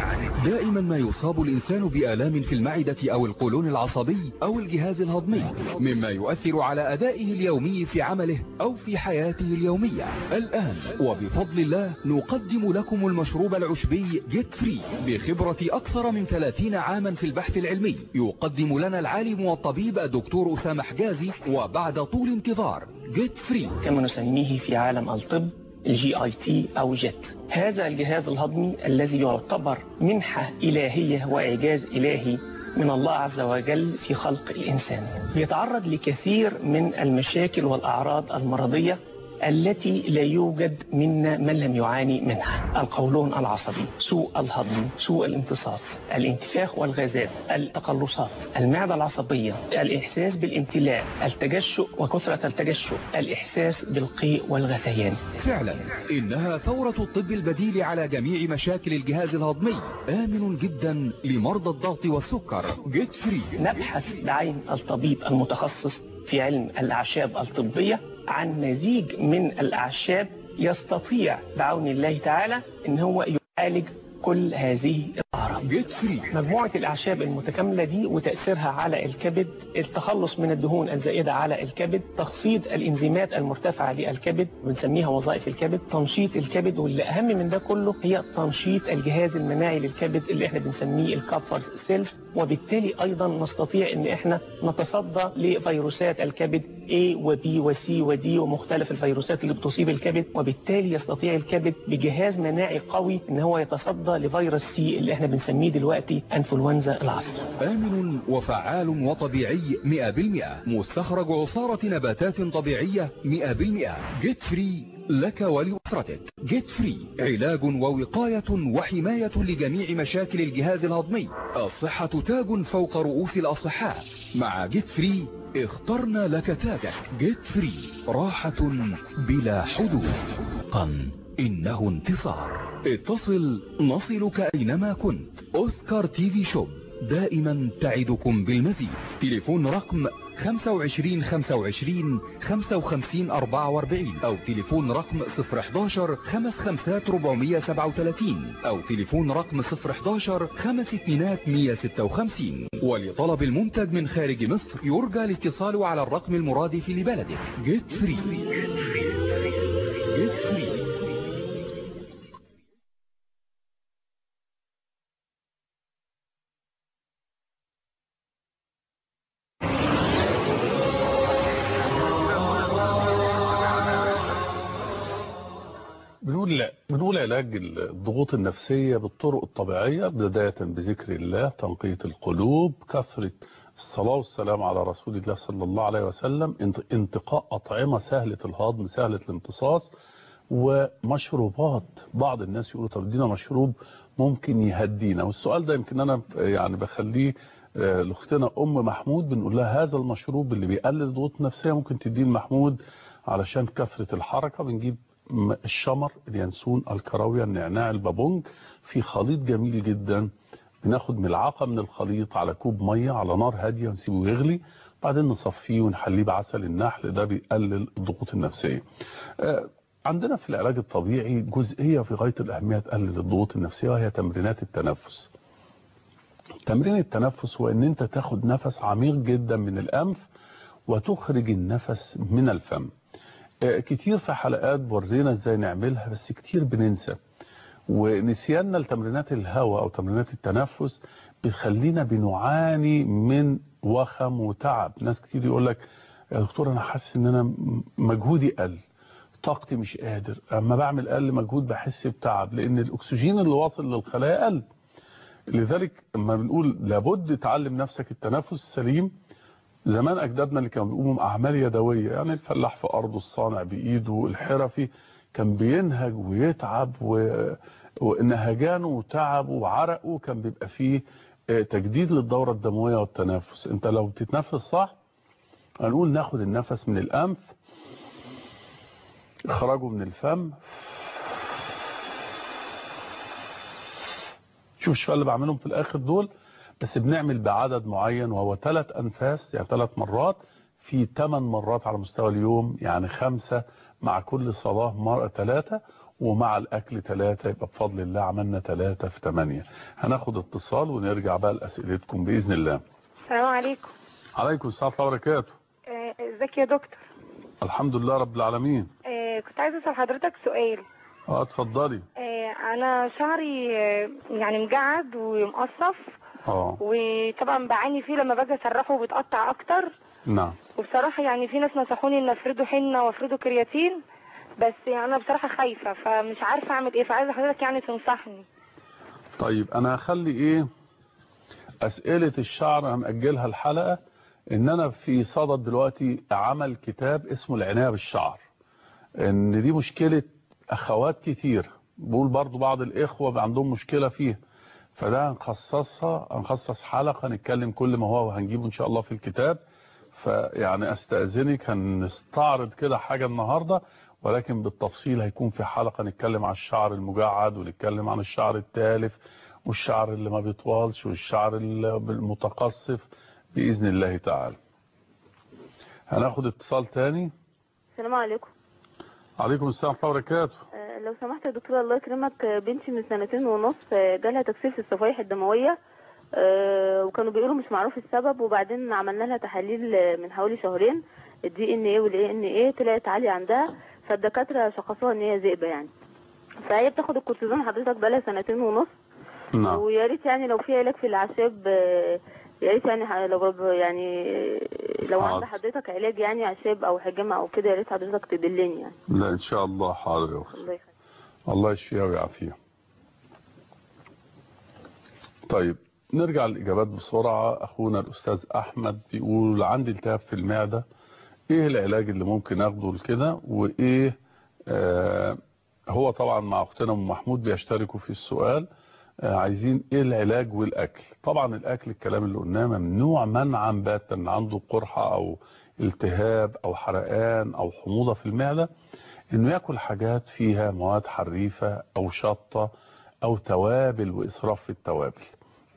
دائما ما يصاب الإنسان بآلام في المعدة أو القولون العصبي أو الجهاز الهضمي مما يؤثر على أدائه اليومي في عمله أو في حياته اليومية الآن وبفضل الله نقدم لكم المشروب العشبي جيت فري بخبرة أكثر من 30 عاما في البحث العلمي يقدم لنا العالم والطبيب الدكتور أسامة حجازي وبعد طول انتظار جيت فري كما نسميه في عالم الطب الجي اي تي او جيت هذا الجهاز الهضمي الذي يعتبر منحة إلهية وإعجاز إلهي من الله عز وجل في خلق الإنسان يتعرض لكثير من المشاكل والأعراض المرضية التي لا يوجد منا من لم يعاني منها القولون العصبي سوء الهضم سوء الامتصاص الانتفاخ والغازات التقلصات المعدة العصبية الإحساس بالامتلاء التجشؤ وكثرة التجشؤ الإحساس بالقيء والغثيان فعلا إنها ثورة الطب البديل على جميع مشاكل الجهاز الهضمي آمن جدا لمرضى الضغط والسكر جيت فري نبحث بعين الطبيب المتخصص في علم الأعشاب الطبية عن مزيج من الأعشاب يستطيع بعون الله تعالى ان هو يعالج كل هذه الأعراض جيت فري مجموعة الأعشاب المتكاملة دي وتأثيرها على الكبد التخلص من الدهون الزائدة على الكبد تخفيض الإنزيمات المرتفعة للكبد بنسميها وظائف الكبد تنشيط الكبد واللي أهم من ده كله هي تنشيط الجهاز المناعي للكبد اللي احنا بنسميه الكابفرز سيلز وبالتالي أيضا نستطيع ان احنا نتصدى لفيروسات الكبد A و B و C و D ومختلف الفيروسات اللي بتصيب الكبد وبالتالي يستطيع الكبد بجهاز مناعي قوي ان هو يتصدى لفيروس سي اللي احنا بنسميه دلوقتي انفلونزا العصر آمن وفعال وطبيعي 100% مستخرج عصارة نباتات طبيعية 100% جيت فري لك ولأسرتك جيت فري علاج ووقاية وحماية لجميع مشاكل الجهاز الهضمي الصحة تاج فوق رؤوس الأصحاء مع جيت فري اخترنا لك تاجك جيت فري راحة بلا حدود قن إنه انتصار اتصل نصلك أينما كنت أوسكار تي في شوب دائما تعدكم بالمزيد تليفون رقم 25 25 55 44 او تليفون رقم 011 55 437 او تليفون رقم 011 5 اتنينات 156 ولطلب المنتج من خارج مصر يرجى الاتصال على الرقم المرادف لبلدك جيت فري جيت فري بنقول بنقول علاج الضغوط النفسية بالطرق الطبيعية بداية بذكر الله تنقية القلوب كثرة الصلاة والسلام على رسول الله صلى الله عليه وسلم انت- انتقاء أطعمة سهلة الهضم سهلة الامتصاص ومشروبات بعض الناس يقولوا طب ادينا مشروب ممكن يهدينا والسؤال ده يمكن أنا يعني بخليه آه، لاختنا أم محمود بنقول لها هذا المشروب اللي بيقلل الضغوط النفسية ممكن تديه لمحمود علشان كثرة الحركة بنجيب م- الشمر اليانسون الكراوية النعناع البابونج في خليط جميل جدا بناخد ملعقة من الخليط على كوب مية على نار هادية ونسيبه يغلي بعدين نصفيه ونحليه بعسل النحل ده بيقلل الضغوط النفسية آه، عندنا في العلاج الطبيعي جزئية في غاية الأهمية تقلل الضغوط النفسية وهي تمرينات التنفس تمرين التنفس هو ان انت تاخد نفس عميق جدا من الانف وتخرج النفس من الفم آه، كتير في حلقات ورينا ازاي نعملها بس كتير بننسى ونسياننا لتمرينات الهواء او تمرينات التنفس بتخلينا بنعاني من وخم وتعب ناس كتير يقول لك يا دكتور انا حاسس ان انا م- مجهودي قل طاقتي مش قادر اما بعمل اقل مجهود بحس بتعب لان الاكسجين اللي واصل للخلايا قل لذلك لما بنقول لابد تعلم نفسك التنفس السليم زمان اجدادنا اللي كانوا بيقوموا باعمال يدويه يعني الفلاح في ارضه الصانع بايده الحرفي كان بينهج ويتعب و... ونهجانه وتعبه وعرقه كان بيبقى فيه آه، تجديد للدوره الدمويه والتنفس انت لو بتتنفس صح هنقول ناخد النفس من الانف اخراجه من الفم شوف الشوية اللي بعملهم في الاخر دول بس بنعمل بعدد معين وهو ثلاث انفاس يعني ثلاث مرات في ثمان مرات على مستوى اليوم يعني خمسة مع كل صلاة مرة ثلاثة ومع الاكل ثلاثة يبقى بفضل الله عملنا ثلاثة في ثمانية هناخد اتصال ونرجع بقى لاسئلتكم باذن الله السلام عليكم عليكم السلام ورحمة الله وبركاته آه، ازيك يا دكتور الحمد لله رب العالمين آه، كنت عايزه اسال حضرتك سؤال اه اتفضلي آه، انا شعري آه، يعني مجعد ومقصف اه وطبعا بعاني فيه لما باجي اسرحه وبيتقطع اكتر نعم وبصراحه يعني في ناس نصحوني ان افرده حنه وافرده كرياتين بس يعني انا بصراحه خايفه فمش عارفه اعمل ايه فعايزه حضرتك يعني تنصحني طيب انا هخلي ايه اسئلة الشعر هنأجلها الحلقة ان انا في صدد دلوقتي عمل كتاب اسمه العناية بالشعر ان دي مشكلة اخوات كتير بقول برضو بعض الاخوة بقى عندهم مشكلة فيها فده هنخصصها هنخصص حلقة نتكلم كل ما هو وهنجيبه ان شاء الله في الكتاب فيعني استأذنك هنستعرض كده حاجة النهاردة ولكن بالتفصيل هيكون في حلقة نتكلم عن الشعر المجعد ونتكلم عن الشعر التالف والشعر اللي ما بيطولش والشعر المتقصف بإذن الله تعالى هناخد اتصال تاني السلام عليكم عليكم السلام ورحمة الله وبركاته آه، لو سمحت يا دكتور الله يكرمك آه، بنتي من سنتين ونص آه، جالها تكسير في الصفائح الدموية آه، وكانوا بيقولوا مش معروف السبب وبعدين عملنا لها تحاليل آه، من حوالي شهرين الدي ان ايه والاي ان ايه طلعت عالية عندها فالدكاترة شخصوها ان هي ذئبة يعني فهي بتاخد الكورتيزون حضرتك بقالها سنتين ونص نعم ويا ريت يعني لو في علاج في الاعشاب آه، يا ريت يعني ح- لو رب- يعني آه، لو حاضر. عند حضرتك علاج يعني اعشاب او حجامة او كده يا ريت حضرتك تدلني يعني لا ان شاء الله حاضر يا أخت. الله يخليك الله يشفيها ويعافيها طيب نرجع للإجابات بسرعة أخونا الأستاذ أحمد بيقول عندي التهاب في المعدة إيه العلاج اللي ممكن أخده لكده وإيه آه هو طبعا مع أختنا أم محمود بيشتركوا في السؤال آه عايزين إيه العلاج والأكل طبعا الأكل الكلام اللي قلناه ممنوع منعا باتا إن عنده قرحة أو التهاب أو حرقان أو حموضة في المعدة انه ياكل حاجات فيها مواد حريفة او شطة او توابل واسراف في التوابل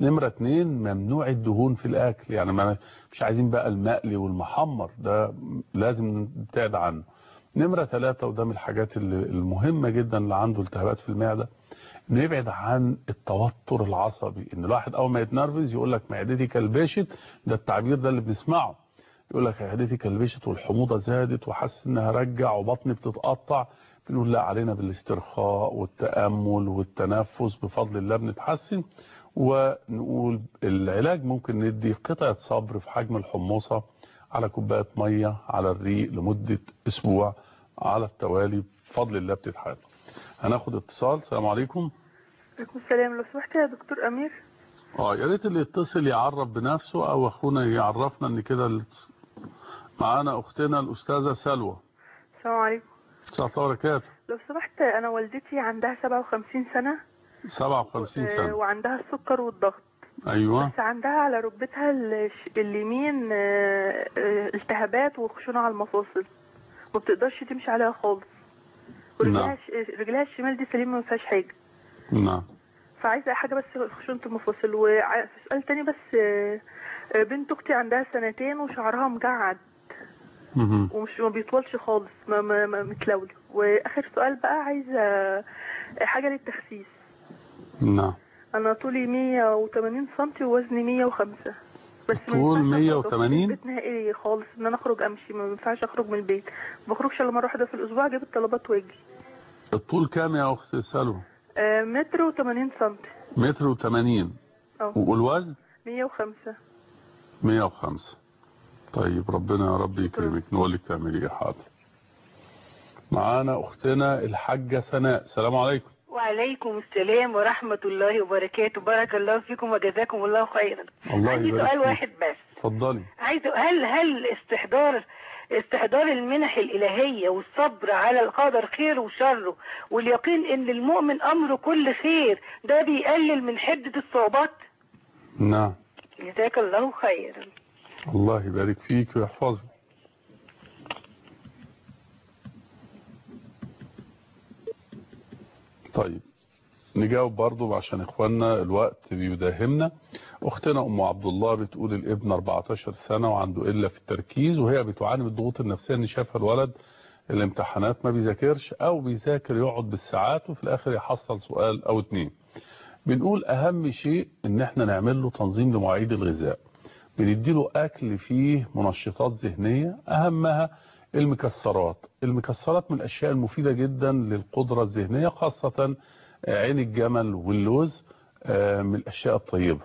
نمرة اتنين ممنوع الدهون في الأكل يعني ما مش عايزين بقى المقلي والمحمر ده لازم نبتعد عنه نمرة ثلاثة وده من الحاجات اللي- المهمة جدا اللي عنده التهابات في المعدة انه يبعد عن التوتر العصبي ان الواحد اول ما يتنرفز يقول لك معدتي كلبشت ده التعبير ده اللي بنسمعه يقول لك معدتي كلبشت والحموضه زادت وحاسس انها رجع وبطني بتتقطع بنقول لا علينا بالاسترخاء والتامل والتنفس بفضل الله بنتحسن ونقول العلاج ممكن ندي قطعه صبر في حجم الحموصه على كوبايه ميه على الريق لمده اسبوع على التوالي بفضل الله بتتحل هناخد اتصال السلام عليكم عليكم السلام لو سمحت يا دكتور امير اه يا ريت اللي يتصل يعرف بنفسه او اخونا يعرفنا ان كده ال- معانا اختنا الاستاذه سلوى السلام عليكم السلام عليكم وبركاته لو سمحت انا والدتي عندها 57 سنه 57 آه، سنه وعندها السكر والضغط ايوه بس عندها على ركبتها الش- اليمين آه، آه، التهابات وخشونه على المفاصل ما بتقدرش تمشي عليها خالص ورجلها نعم. ش- رجلها الشمال دي سليمه ما فيهاش حاجه نعم فعايزه حاجه بس خشونه المفاصل وسؤال تاني بس آه، آه، بنت اختي عندها سنتين وشعرها مجعد مهم. ومش ما بيطولش خالص ما ما ما متلول واخر سؤال بقى عايزه حاجه للتخسيس نعم انا طولي 180 سم ووزني 105 بس ما طول ينفعش أخرج 180 من البيت نهائي خالص ان انا اخرج امشي ما ينفعش اخرج من البيت ما بخرجش الا مره واحده في الاسبوع اجيب الطلبات واجي الطول كام يا اخت سلوى آه، متر و80 سم متر و80 اه والوزن 105 105 طيب ربنا يا رب يكرمك نقول لك تعملي ايه حاضر معانا اختنا الحاجه سناء السلام عليكم وعليكم السلام ورحمة الله وبركاته بارك الله فيكم وجزاكم الله خيرا الله عندي يبارك سؤال فيك. واحد بس اتفضلي عايز هل هل استحضار استحضار المنح الإلهية والصبر على القدر خير وشره واليقين ان المؤمن امره كل خير ده بيقلل من حدة الصعوبات نعم جزاك الله خيرا الله يبارك فيك ويحفظك طيب نجاوب برضو عشان اخواننا الوقت بيداهمنا اختنا ام عبد الله بتقول الابن 14 سنة وعنده قلة في التركيز وهي بتعاني من الضغوط النفسية ان شافها الولد الامتحانات ما بيذاكرش او بيذاكر يقعد بالساعات وفي الاخر يحصل سؤال او اتنين بنقول اهم شيء ان احنا نعمل له تنظيم لمواعيد الغذاء بنديله اكل فيه منشطات ذهنية اهمها المكسرات المكسرات من الاشياء المفيدة جدا للقدرة الذهنية خاصة عين الجمل واللوز آه، من الاشياء الطيبة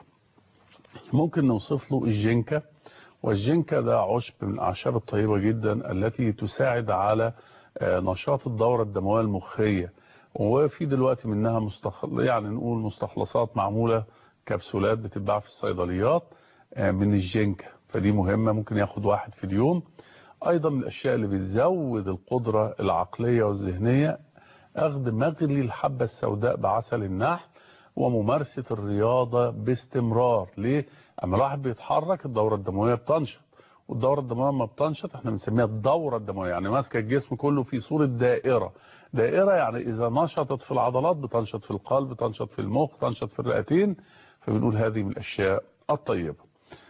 ممكن نوصف له الجنكة والجنكة ده عشب من الاعشاب الطيبة جدا التي تساعد على آه، نشاط الدورة الدموية المخية وفي دلوقتي منها مستخل... يعني نقول مستخلصات معمولة كبسولات بتتباع في الصيدليات آه، من الجنكة فدي مهمة ممكن ياخد واحد في اليوم ايضا من الاشياء اللي بتزود القدرة العقلية والذهنية اخذ مغلي الحبة السوداء بعسل النحل وممارسة الرياضة باستمرار ليه؟ اما الواحد بيتحرك الدورة الدموية بتنشط والدورة الدموية لما بتنشط احنا بنسميها الدورة الدموية يعني ماسكة الجسم كله في صورة دائرة دائرة يعني اذا نشطت في العضلات بتنشط في القلب بتنشط في المخ بتنشط في الرئتين فبنقول هذه من الاشياء الطيبة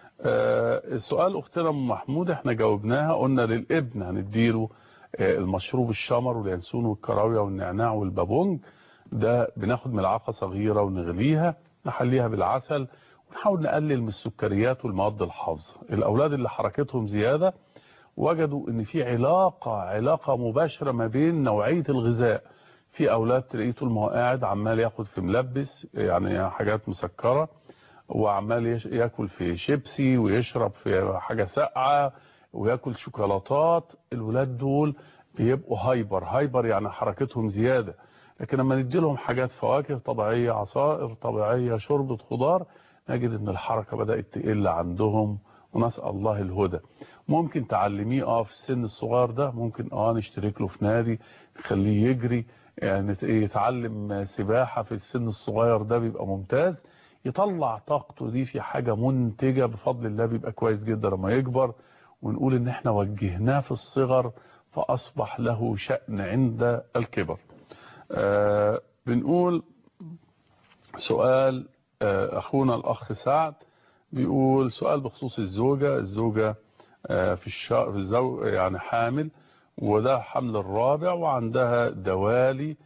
آه، سؤال اختنا ام محمود احنا جاوبناها قلنا للابن هنديله آه، المشروب الشمر واليانسون والكراوية والنعناع والبابونج ده بناخد ملعقة صغيرة ونغليها نحليها بالعسل ونحاول نقلل من السكريات والمواد الحافظة الاولاد اللي حركتهم زيادة وجدوا ان في علاقة علاقة مباشرة ما بين نوعية الغذاء في اولاد تلاقيه طول ما هو قاعد عمال ياخد في ملبس يعني حاجات مسكرة وعمال يش- ياكل في شيبسي ويشرب في حاجة ساقعة وياكل شوكولاتات الولاد دول بيبقوا هايبر هايبر يعني حركتهم زيادة لكن لما ندي لهم حاجات فواكه طبيعية عصائر طبيعية شوربة خضار نجد ان الحركة بدأت تقل عندهم ونسأل الله الهدى ممكن تعلميه اه في السن الصغير ده ممكن اه نشترك له في نادي نخليه يجري يعني يتعلم سباحة في السن الصغير ده بيبقى ممتاز يطلع طاقته دي في حاجة منتجة بفضل الله بيبقى كويس جدا لما يكبر ونقول ان احنا وجهناه في الصغر فاصبح له شأن عند الكبر آه بنقول سؤال آه، اخونا الاخ سعد بيقول سؤال بخصوص الزوجة الزوجة آه، في الشهر في الزوج يعني حامل وده حمل الرابع وعندها دوالي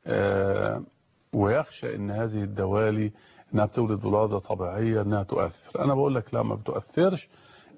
آه، ويخشى ان هذه الدوالي انها بتولد ولادة طبيعية انها تؤثر انا بقول لك لا ما بتؤثرش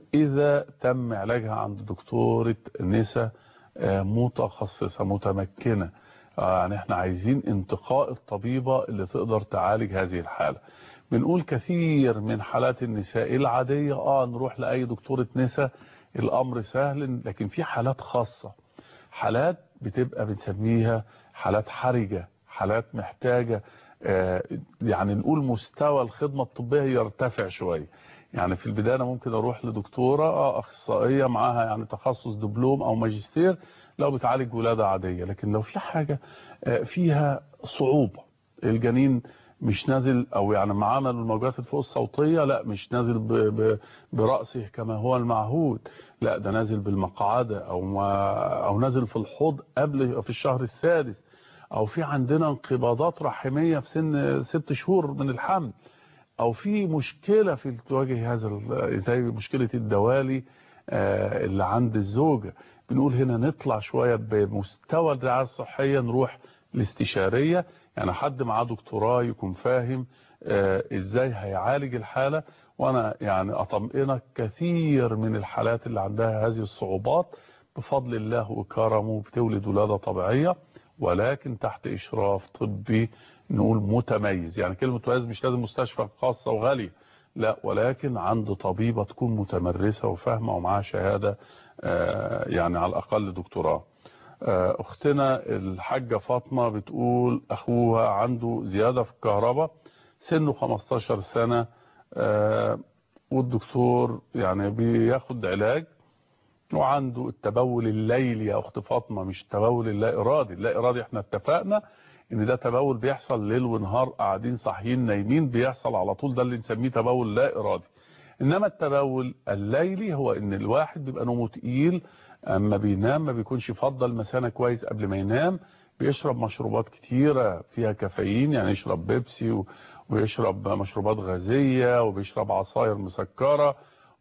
اذا تم علاجها عند دكتورة نساء آه، متخصصة متمكنة آه، يعني احنا عايزين انتقاء الطبيبة اللي تقدر تعالج هذه الحالة بنقول كثير من حالات النساء العادية اه نروح لأي دكتورة نساء الأمر سهل لكن في حالات خاصة حالات بتبقى بنسميها حالات حرجة حالات محتاجة آه، يعني نقول مستوى الخدمة الطبية يرتفع شوية يعني في البداية أنا ممكن أروح لدكتورة آه، أخصائية معاها يعني تخصص دبلوم أو ماجستير لو بتعالج ولادة عادية لكن لو في حاجة آه، فيها صعوبة الجنين مش نازل او يعني معانا الموجات الفوق الصوتية لا مش نازل ب ب برأسه كما هو المعهود لا ده نازل بالمقعدة او ما او نازل في الحوض قبل في الشهر السادس او في عندنا انقباضات رحمية في سن ست شهور من الحمل او في مشكلة في تواجه هذا ال- زي مشكلة الدوالي آه، اللي عند الزوجة بنقول هنا نطلع شوية بمستوى الرعاية الصحية نروح الاستشارية يعني حد معاه دكتوراه يكون فاهم آه، ازاي هيعالج الحالة وانا يعني اطمئنك كثير من الحالات اللي عندها هذه الصعوبات بفضل الله وكرمه بتولد ولادة طبيعية ولكن تحت اشراف طبي نقول متميز يعني كلمة متميز مش لازم مستشفى خاصة وغالية لا ولكن عند طبيبة تكون متمرسة وفاهمة ومعاها شهادة آه، يعني على الأقل دكتوراه آه، أختنا الحاجة فاطمة بتقول أخوها عنده زيادة في الكهرباء سنه 15 سنة آه، والدكتور يعني بياخد علاج وعنده التبول الليلي يا أخت فاطمة مش التبول اللا إرادي اللا إرادي احنا اتفقنا ان ده تبول بيحصل ليل ونهار قاعدين صاحيين نايمين بيحصل على طول ده اللي نسميه تبول لا إرادي انما التبول الليلي هو ان الواحد بيبقى نومه تقيل اما بينام ما بيكونش فضل مسانه كويس قبل ما ينام بيشرب مشروبات كتيرة فيها كافيين يعني يشرب بيبسي و- ويشرب مشروبات غازية وبيشرب عصاير مسكرة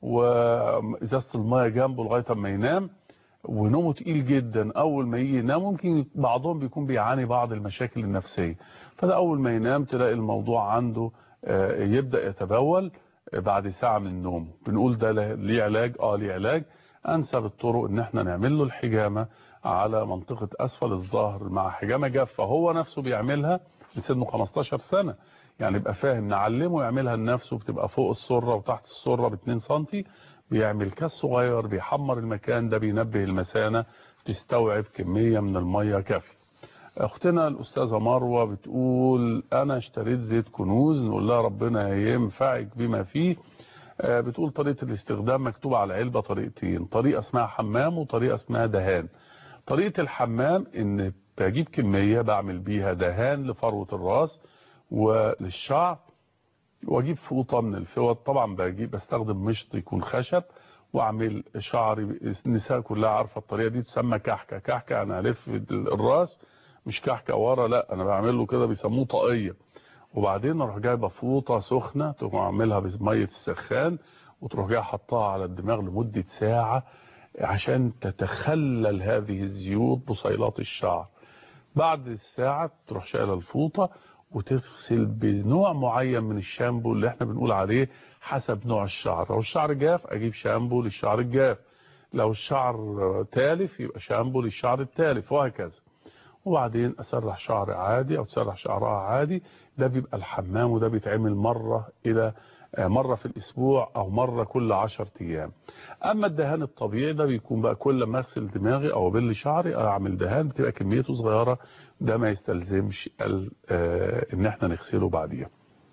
وإزازة المية جنبه لغاية ما ينام ونومه تقيل جدا اول ما يجي ينام ممكن بعضهم بيكون بيعاني بعض المشاكل النفسية فده اول ما ينام تلاقي الموضوع عنده آه، يبدأ يتبول بعد ساعة من نومه بنقول ده له- ليه علاج اه ليه علاج انسب الطرق ان احنا نعمل له الحجامة على منطقة اسفل الظهر مع حجامة جافة هو نفسه بيعملها لسنه 15 سنة يعني يبقى فاهم نعلمه يعملها لنفسه بتبقى فوق السرة وتحت السرة ب 2 سنتي بيعمل كاس صغير بيحمر المكان ده بينبه المثانة تستوعب كمية من المية كافية اختنا الاستاذة مروة بتقول انا اشتريت زيت كنوز نقول لها ربنا ينفعك بما فيه آه، بتقول طريقة الاستخدام مكتوبة على العلبة طريقتين طريقة اسمها حمام وطريقة اسمها دهان طريقة الحمام ان بجيب كمية بعمل بيها دهان لفروة الراس وللشعر واجيب فوطة من الفوط طبعا بجيب بستخدم مشط يكون خشب واعمل شعري النساء كلها عارفة الطريقة دي تسمى كحكة كحكة يعني الف الراس مش كحكة ورا لا انا بعمل له كده بيسموه طاقية وبعدين اروح جايبه فوطه سخنه تقوم عاملها بميه السخان وتروح جاي حطها على الدماغ لمده ساعه عشان تتخلل هذه الزيوت بصيلات الشعر بعد الساعه تروح شايله الفوطه وتغسل بنوع معين من الشامبو اللي احنا بنقول عليه حسب نوع الشعر لو الشعر جاف اجيب شامبو للشعر الجاف لو الشعر تالف يبقى شامبو للشعر التالف وهكذا وبعدين اسرح شعر عادي او تسرح شعرها عادي ده بيبقى الحمام وده بيتعمل مرة الى آه، مرة في الاسبوع او مرة كل عشر ايام اما الدهان الطبيعي ده بيكون بقى كل ما اغسل دماغي او ابل شعري اعمل دهان بتبقى كميته صغيرة ده ما يستلزمش ال- آه، ان احنا نغسله بعديها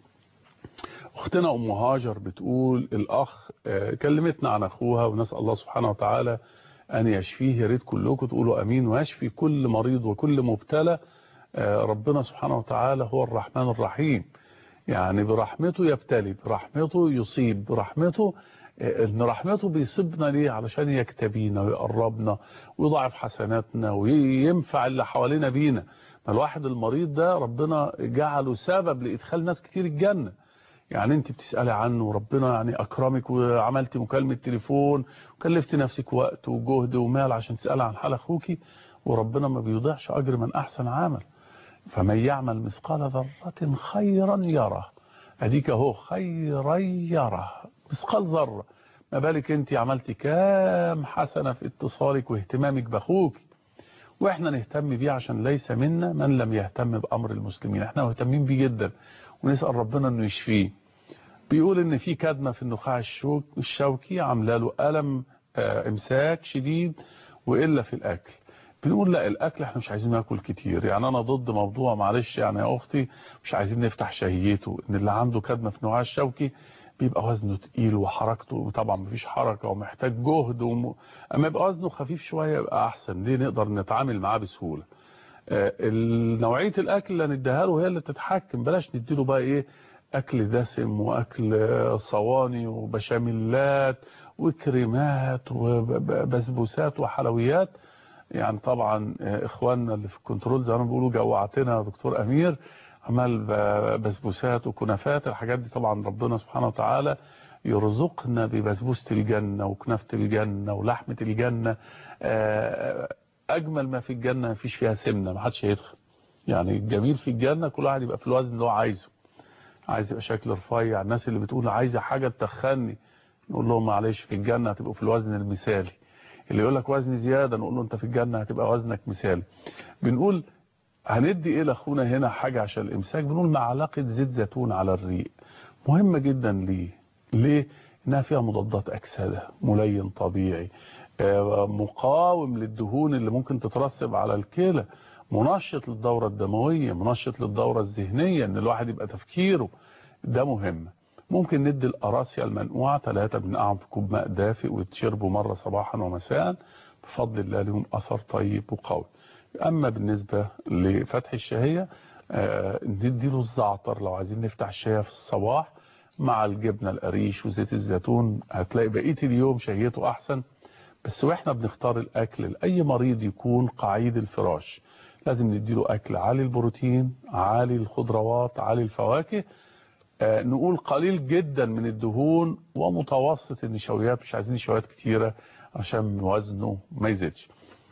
اختنا ام هاجر بتقول الاخ آه، كلمتنا عن اخوها ونسال الله سبحانه وتعالى ان يشفيه يا ريت كلكم تقولوا امين ويشفي كل مريض وكل مبتلى آه، ربنا سبحانه وتعالى هو الرحمن الرحيم يعني برحمته يبتلي برحمته يصيب برحمته آه، ان رحمته بيصيبنا ليه علشان يكتبينا ويقربنا ويضاعف حسناتنا وينفع اللي حوالينا بينا ما الواحد المريض ده ربنا جعله سبب لادخال ناس كتير الجنه يعني انت بتسألي عنه وربنا يعني اكرمك وعملتي مكالمة تليفون وكلفت نفسك وقت وجهد ومال عشان تسألي عن حال اخوكي وربنا ما بيضيعش اجر من احسن عمل فمن يعمل مثقال ذرة خيرا يره اديك اهو خيرا يره مثقال ذرة ما بالك انت عملتي كام حسنة في اتصالك واهتمامك باخوك واحنا نهتم بيه عشان ليس منا من لم يهتم بامر المسلمين احنا مهتمين بيه جدا ونسأل ربنا انه يشفيه بيقول ان في كدمة في النخاع الشوك الشوكي عامله له ألم آه امساك شديد وإلا في الاكل بنقول لا الاكل احنا مش عايزين ناكل كتير يعني انا ضد موضوع معلش يعني يا اختي مش عايزين نفتح شهيته ان اللي عنده كدمة في النخاع الشوكي بيبقى وزنه تقيل وحركته طبعا مفيش حركة ومحتاج جهد وم... اما يبقى وزنه خفيف شوية يبقى احسن ليه نقدر نتعامل معاه بسهولة نوعية الاكل اللي نديها له هي اللي تتحكم بلاش نديله بقى ايه اكل دسم واكل صواني وبشاميلات وكريمات وبسبوسات وحلويات يعني طبعا اخواننا اللي في الكنترول زي ما بيقولوا جوعتنا يا دكتور امير عمل بسبوسات وكنافات الحاجات دي طبعا ربنا سبحانه وتعالى يرزقنا ببسبوسة الجنة وكنافة الجنة ولحمة الجنة اجمل ما في الجنة ما فيش فيها سمنة ما حدش هيدخل يعني الجميل في الجنة كل واحد يبقى في الوزن اللي هو عايزه عايز يبقى شكل رفيع الناس اللي بتقول عايزه حاجة تخني نقول لهم معلش في الجنة هتبقوا في الوزن المثالي اللي يقول لك وزن زيادة نقول له انت في الجنة هتبقى وزنك مثالي بنقول هندي ايه لاخونا هنا حاجة عشان الامساك بنقول معلقة زيت زيتون على الريق مهمة جدا ليه ليه انها فيها مضادات اكسدة ملين طبيعي مقاوم للدهون اللي ممكن تترسب على الكلى منشط للدورة الدموية منشط للدورة الذهنية ان الواحد يبقى تفكيره ده مهم ممكن ندي القراصية المنقوعة ثلاثة بنقعهم في كوب ماء دافئ ويتشربوا مرة صباحا ومساء بفضل الله لهم أثر طيب وقوي أما بالنسبة لفتح الشهية آه ندي له الزعتر لو عايزين نفتح الشهية في الصباح مع الجبنة القريش وزيت الزيتون هتلاقي بقية اليوم شهيته أحسن بس واحنا بنختار الأكل لأي مريض يكون قعيد الفراش لازم نديله أكل عالي البروتين عالي الخضروات عالي الفواكه آه نقول قليل جدا من الدهون ومتوسط النشويات مش عايزين نشويات كتيرة عشان وزنه ما يزيدش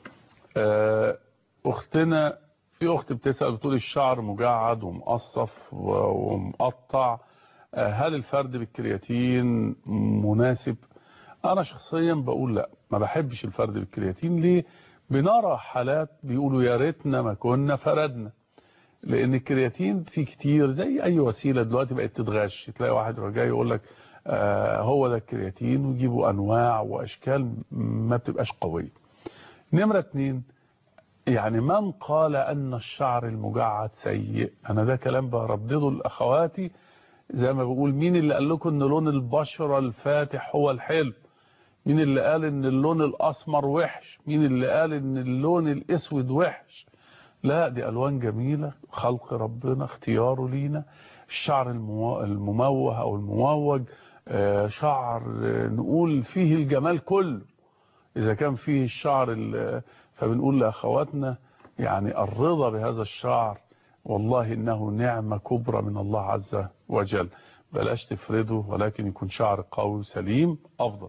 آه اختنا في اخت بتسأل بتقول الشعر مجعد ومقصف ومقطع آه هل الفرد بالكرياتين مناسب انا شخصيا بقول لا ما بحبش الفرد بالكرياتين ليه بنرى حالات بيقولوا يا ريتنا ما كنا فردنا لان الكرياتين فيه كتير زي اي وسيلة دلوقتي بقت تتغش تلاقي واحد جاي يقول لك آه هو ده الكرياتين ويجيبوا انواع واشكال ما بتبقاش قوية نمرة اتنين يعني من قال ان الشعر المجعد سيء انا ده كلام بردده لاخواتي زي ما بقول مين اللي قال لكم ان لون البشرة الفاتح هو الحلو مين اللي قال ان اللون الاسمر وحش مين اللي قال ان اللون الاسود وحش لا دي الوان جميلة خلق ربنا اختياره لينا الشعر المموه او المموج شعر نقول فيه الجمال كله اذا كان فيه الشعر فبنقول لاخواتنا يعني الرضا بهذا الشعر والله انه نعمة كبرى من الله عز وجل بلاش تفرده ولكن يكون شعر قوي سليم افضل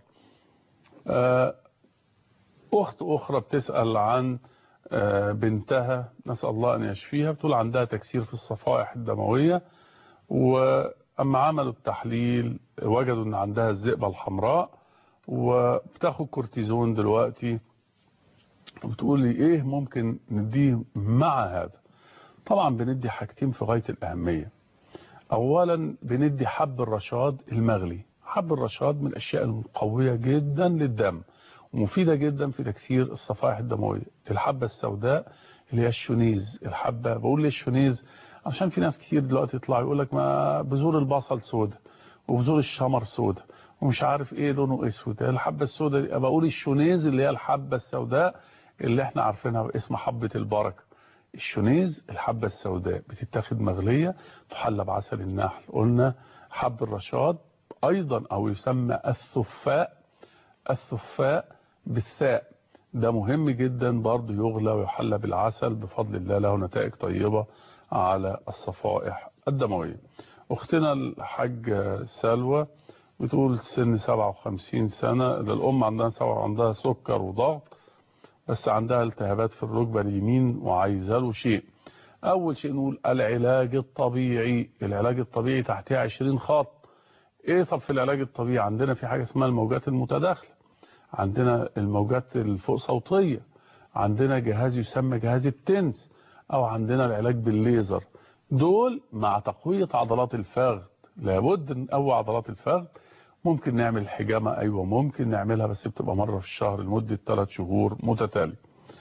اخت اخرى بتسأل عن بنتها نسأل الله ان يشفيها بتقول عندها تكسير في الصفائح الدموية واما عملوا التحليل وجدوا ان عندها الذئبة الحمراء وبتاخد كورتيزون دلوقتي بتقول لي ايه ممكن نديه مع هذا طبعا بندي حاجتين في غاية الاهمية اولا بندي حب الرشاد المغلي حب الرشاد من الاشياء القوية جدا للدم ومفيدة جدا في تكسير الصفائح الدموية الحبة السوداء اللي هي الشونيز الحبة بقول لي الشونيز عشان في ناس كتير دلوقتي يطلع يقول لك ما بذور البصل سودة وبذور الشمر سودة ومش عارف ايه لونه اسود الحبة السوداء دي بقول الشونيز اللي هي الحبة السوداء اللي احنا عارفينها باسم حبة البركة الشونيز الحبة السوداء بتتاخد مغلية تحلى بعسل النحل قلنا حب الرشاد ايضا او يسمى الثفاء الثفاء بالثاء ده مهم جدا برضه يغلى ويحلى بالعسل بفضل الله له نتائج طيبة على الصفائح الدموية اختنا الحاجة سلوى بتقول سن 57 سنة ده الام عندها سبعة عندها سكر وضغط بس عندها التهابات في الركبة اليمين وعايزة له شيء اول شيء نقول العلاج الطبيعي العلاج الطبيعي تحتها 20 خط ايه طب في العلاج الطبيعي عندنا في حاجة اسمها الموجات المتداخلة عندنا الموجات الفوق صوتية عندنا جهاز يسمى جهاز التنس او عندنا العلاج بالليزر دول مع تقوية عضلات الفخذ لابد نقوي عضلات الفخذ ممكن نعمل حجامة ايوه ممكن نعملها بس بتبقى مرة في الشهر لمدة 3 شهور متتالي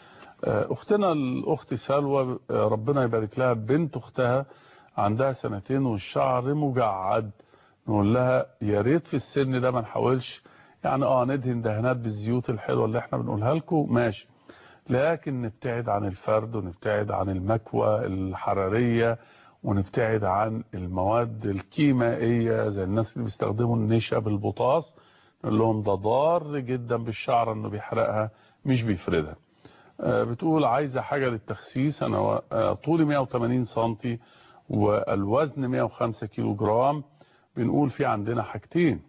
اختنا الاخت سلوى ربنا يبارك لها بنت اختها عندها سنتين والشعر مجعد نقول لها يا ريت في السن ده ما نحاولش يعني اه ندهن دهانات بالزيوت الحلوه اللي احنا بنقولها لكم ماشي لكن نبتعد عن الفرد ونبتعد عن المكوى الحراريه ونبتعد عن المواد الكيميائيه زي الناس اللي بيستخدموا النشا بالبوتاص نقول لهم ده ضار جدا بالشعر انه بيحرقها مش بيفردها بتقول عايزه حاجه للتخسيس انا طولي 180 سم والوزن 105 كيلو جرام بنقول في عندنا حاجتين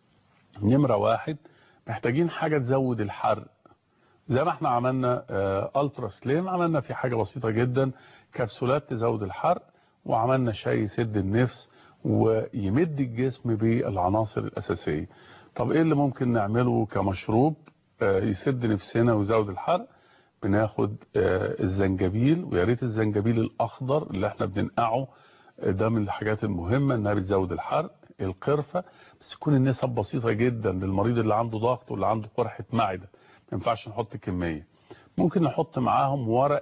نمرة واحد محتاجين حاجة تزود الحرق زي ما احنا عملنا الترا سليم عملنا في حاجة بسيطة جدا كبسولات تزود الحرق وعملنا شاي يسد النفس ويمد الجسم بالعناصر الأساسية طب ايه اللي ممكن نعمله كمشروب يسد نفسنا ويزود الحرق بناخد الزنجبيل ويا ريت الزنجبيل الأخضر اللي احنا بننقعه ده من الحاجات المهمة انها بتزود الحرق القرفة بس تكون النسب بسيطة جدا للمريض اللي عنده ضغط واللي عنده قرحة معدة ما ينفعش نحط كمية ممكن نحط معاهم ورق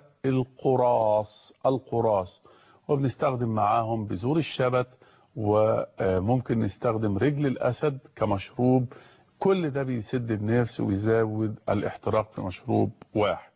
القراص القراص وبنستخدم معاهم بذور الشبت وممكن نستخدم رجل الأسد كمشروب كل ده بيسد النفس ويزود الاحتراق في مشروب واحد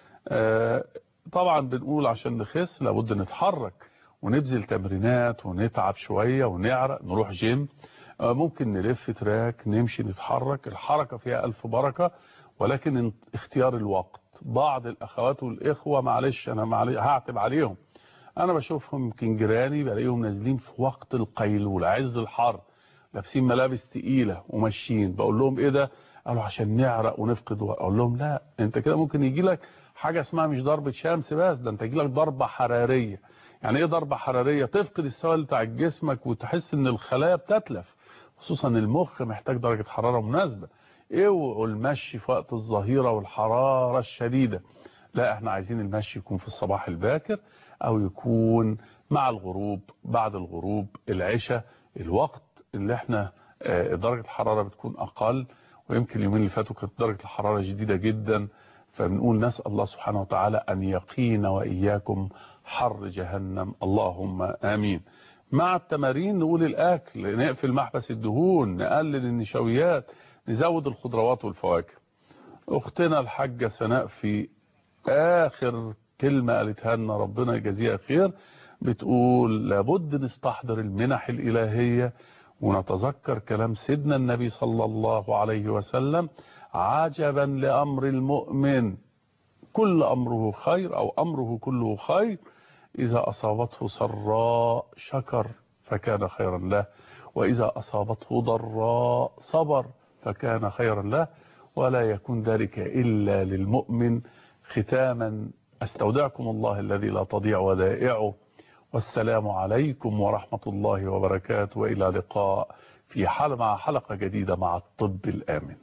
طبعا بنقول عشان نخس لابد نتحرك ونبذل تمرينات ونتعب شوية ونعرق نروح جيم ممكن نلف تراك نمشي نتحرك الحركة فيها ألف بركة ولكن اختيار الوقت بعض الأخوات والإخوة معلش أنا معلش هعتب عليهم أنا بشوفهم يمكن جيراني بلاقيهم نازلين في وقت القيلولة عز الحر لابسين ملابس تقيلة وماشيين بقول لهم إيه ده قالوا عشان نعرق ونفقد وقت أقول لهم لا أنت كده ممكن يجي لك حاجة اسمها مش ضربة شمس بس ده أنت يجي لك ضربة حرارية يعني ايه ضربة حرارية تفقد السوائل بتاع جسمك وتحس ان الخلايا بتتلف خصوصا المخ محتاج درجة حرارة مناسبة اوعوا المشي في وقت الظهيرة والحرارة الشديدة لا احنا عايزين المشي يكون في الصباح الباكر او يكون مع الغروب بعد الغروب العشاء الوقت اللي احنا درجة الحرارة بتكون اقل ويمكن اليومين اللي فاتوا كانت درجة الحرارة شديدة جدا فبنقول نسأل الله سبحانه وتعالى أن يقينا وإياكم حر جهنم اللهم آمين مع التمارين نقول الأكل نقفل محبس الدهون نقلل النشويات نزود الخضروات والفواكه أختنا الحاجة سناء في آخر كلمة قالتها لنا ربنا يجازيها خير بتقول لابد نستحضر المنح الإلهية ونتذكر كلام سيدنا النبي صلى الله عليه وسلم عجبا لأمر المؤمن كل أمره خير أو أمره كله خير إذا أصابته سراء شكر فكان خيرا له وإذا أصابته ضراء صبر فكان خيرا له ولا يكون ذلك إلا للمؤمن ختاما أستودعكم الله الذي لا تضيع ودائعه والسلام عليكم ورحمة الله وبركاته وإلى لقاء في حلقة مع حلقة جديدة مع الطب الآمن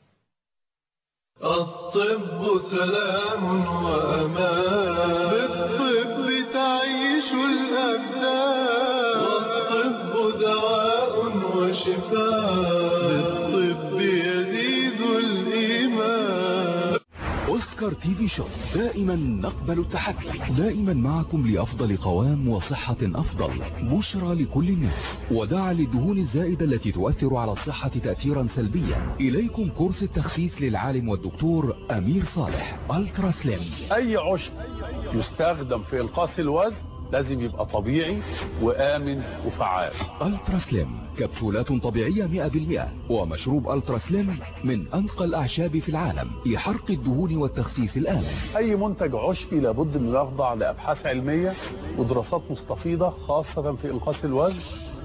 الطب سلام وأمان بالطب تعيش الأبدان والطب دواء وشفاء بالطب يزيد الإيمان أوسكار تي في شوب دائما نقبل التحدي دائما معكم لأفضل قوام وصحة أفضل بشرى لكل الناس ودع للدهون الزائدة التي تؤثر على الصحة تأثيرا سلبيا إليكم كورس التخسيس للعالم والدكتور أمير صالح ألترا سليم أي عشب يستخدم في إنقاص الوزن لازم يبقى طبيعي وآمن وفعال ألترا سليم كبسولات طبيعية 100% ومشروب ألترا سليم من أنقى الأعشاب في العالم لحرق الدهون والتخسيس الآمن أي منتج عشبي لابد أنه يخضع لأبحاث علمية ودراسات مستفيضة خاصة في إنقاص الوزن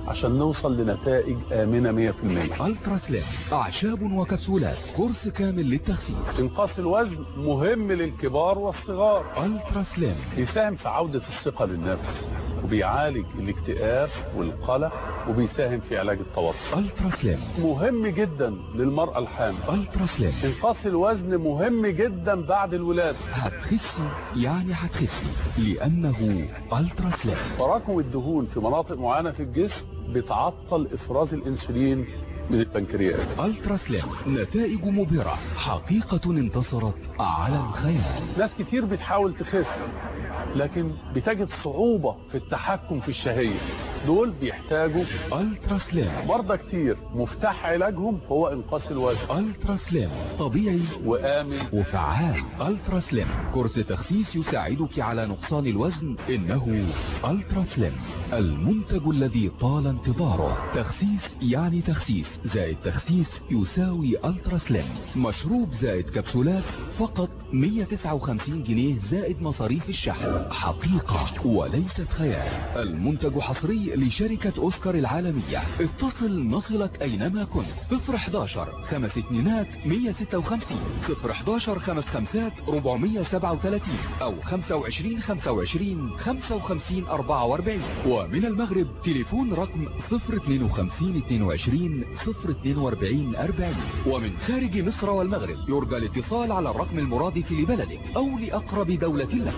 عشان نوصل لنتائج آمنة 100% الترا سليم اعشاب وكبسولات كورس كامل للتخسيس انقاص الوزن مهم للكبار والصغار الترا سليم بيساهم في عودة الثقة للنفس وبيعالج الاكتئاب والقلق وبيساهم في علاج التوتر الترا سليم مهم جدا للمرأة الحامل الترا سليم انقاص الوزن مهم جدا بعد الولادة هتخسي يعني هتخسي لانه الترا سليم تراكم الدهون في مناطق معينة في الجسم بتعطل افراز الانسولين من البنكرياس الترا سليم نتائج مبهرة حقيقة انتصرت على الخيال ناس كتير بتحاول تخس لكن بتجد صعوبة في التحكم في الشهية دول بيحتاجوا الترا سليم مرضى كتير مفتاح علاجهم هو انقاص الوزن الترا سليم طبيعي وآمن وفعال الترا سليم كورس تخسيس يساعدك على نقصان الوزن انه الترا سليم المنتج الذي طال انتظاره تخسيس يعني تخسيس زائد تخسيس يساوي الترا سليم مشروب زائد كبسولات فقط 159 جنيه زائد مصاريف الشحن حقيقة وليست خيال المنتج حصري لشركة اوسكار العالمية اتصل نصلك اينما كنت 011 خمس اتنينات 156 011 خمس خمسات 437 او 25 25 55 44 ومن المغرب تليفون رقم 052 22 042 40 ومن خارج مصر والمغرب يرجى الاتصال على الرقم المرادف لبلدك او لاقرب دولة لك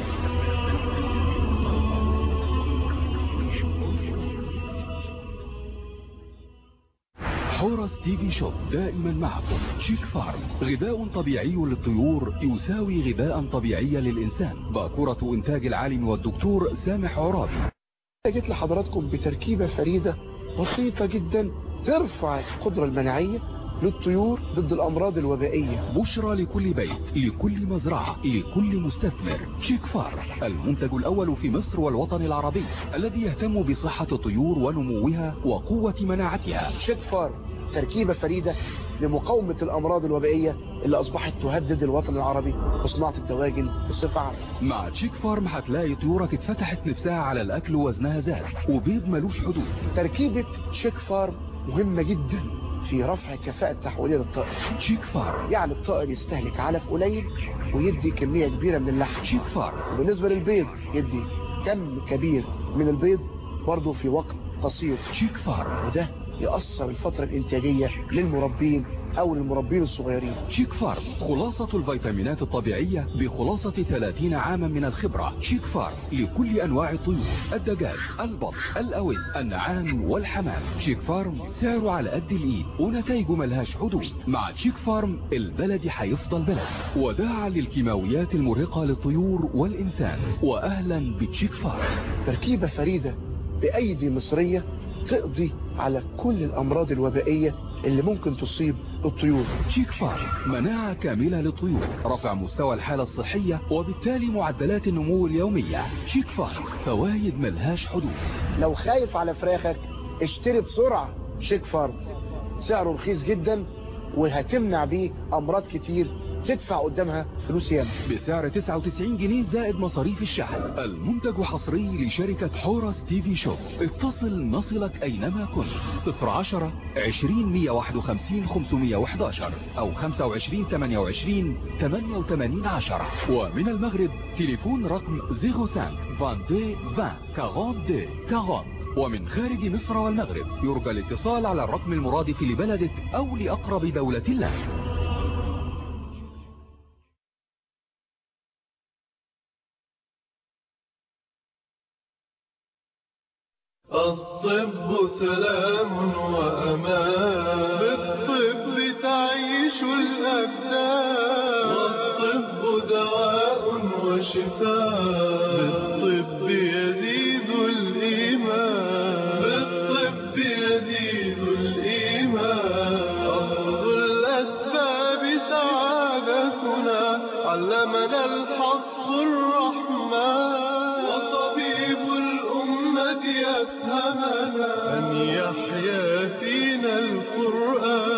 حورس تي في شوب دائما معكم شيك فارم غذاء طبيعي للطيور يساوي غذاء طبيعي للإنسان باكورة إنتاج العالم والدكتور سامح عرابي جيت لحضراتكم بتركيبة فريدة بسيطة جدا ترفع القدرة المناعية للطيور ضد الأمراض الوبائية بشرى لكل بيت لكل مزرعة لكل مستثمر شيك فارم المنتج الأول في مصر والوطن العربي الذي يهتم بصحة الطيور ونموها وقوة مناعتها شيك فارم تركيبة فريدة لمقاومة الأمراض الوبائية اللي أصبحت تهدد الوطن العربي وصناعة الدواجن بصفة عامة مع تشيك فارم هتلاقي طيورك اتفتحت نفسها على الأكل ووزنها زاد وبيض ملوش حدود تركيبة شيك فارم مهمة جدا في رفع كفاءة تحويلية للطائر شيك فارم يعني الطائر يستهلك علف قليل ويدي كمية كبيرة من اللحم شيك فارم وبالنسبة للبيض يدي كم كبير من البيض برضه في وقت قصير شيك فارم وده يأثر الفترة الإنتاجية للمربين أو للمربين الصغيرين شيك فارم خلاصة الفيتامينات الطبيعية بخلاصة 30 عاما من الخبرة شيك فارم لكل أنواع الطيور الدجاج البط الأوز النعام والحمام شيك فارم سعره على قد الإيد ونتائجه ملهاش حدود مع شيك فارم البلد هيفضل بلد وداعا للكيماويات المرهقة للطيور والإنسان وأهلا بتشيك فارم تركيبة فريدة بأيدي مصرية تقضي على كل الأمراض الوبائية اللي ممكن تصيب الطيور شيك فارم مناعة كاملة للطيور رفع مستوى الحالة الصحية وبالتالي معدلات النمو اليومية شيك فارم فوايد ملهاش حدود لو خايف على فراخك اشتري بسرعة شيك فارم سعره رخيص جدا وهتمنع بيه أمراض كتير تدفع قدامها فلوس ياما بسعر 99 جنيه زائد مصاريف الشحن المنتج حصري لشركة حورس تي في شوب اتصل نصلك اينما كنت 010 20 151 511 او 25 28 88 10 ومن المغرب تليفون رقم 05 22 20 42 40 ومن خارج مصر والمغرب يرجى الاتصال على الرقم المرادف لبلدك او لاقرب دولة لك الطب سلام وأمان بالطب تعيش الأبدان والطب دواء وشفاء بالطب يزيد الإيمان بالطب يزيد الإيمان أخذ الأسباب سعادتنا علمنا الحق الرحمن وطبيب الأمة يفهمنا أن يحيا فينا القرآن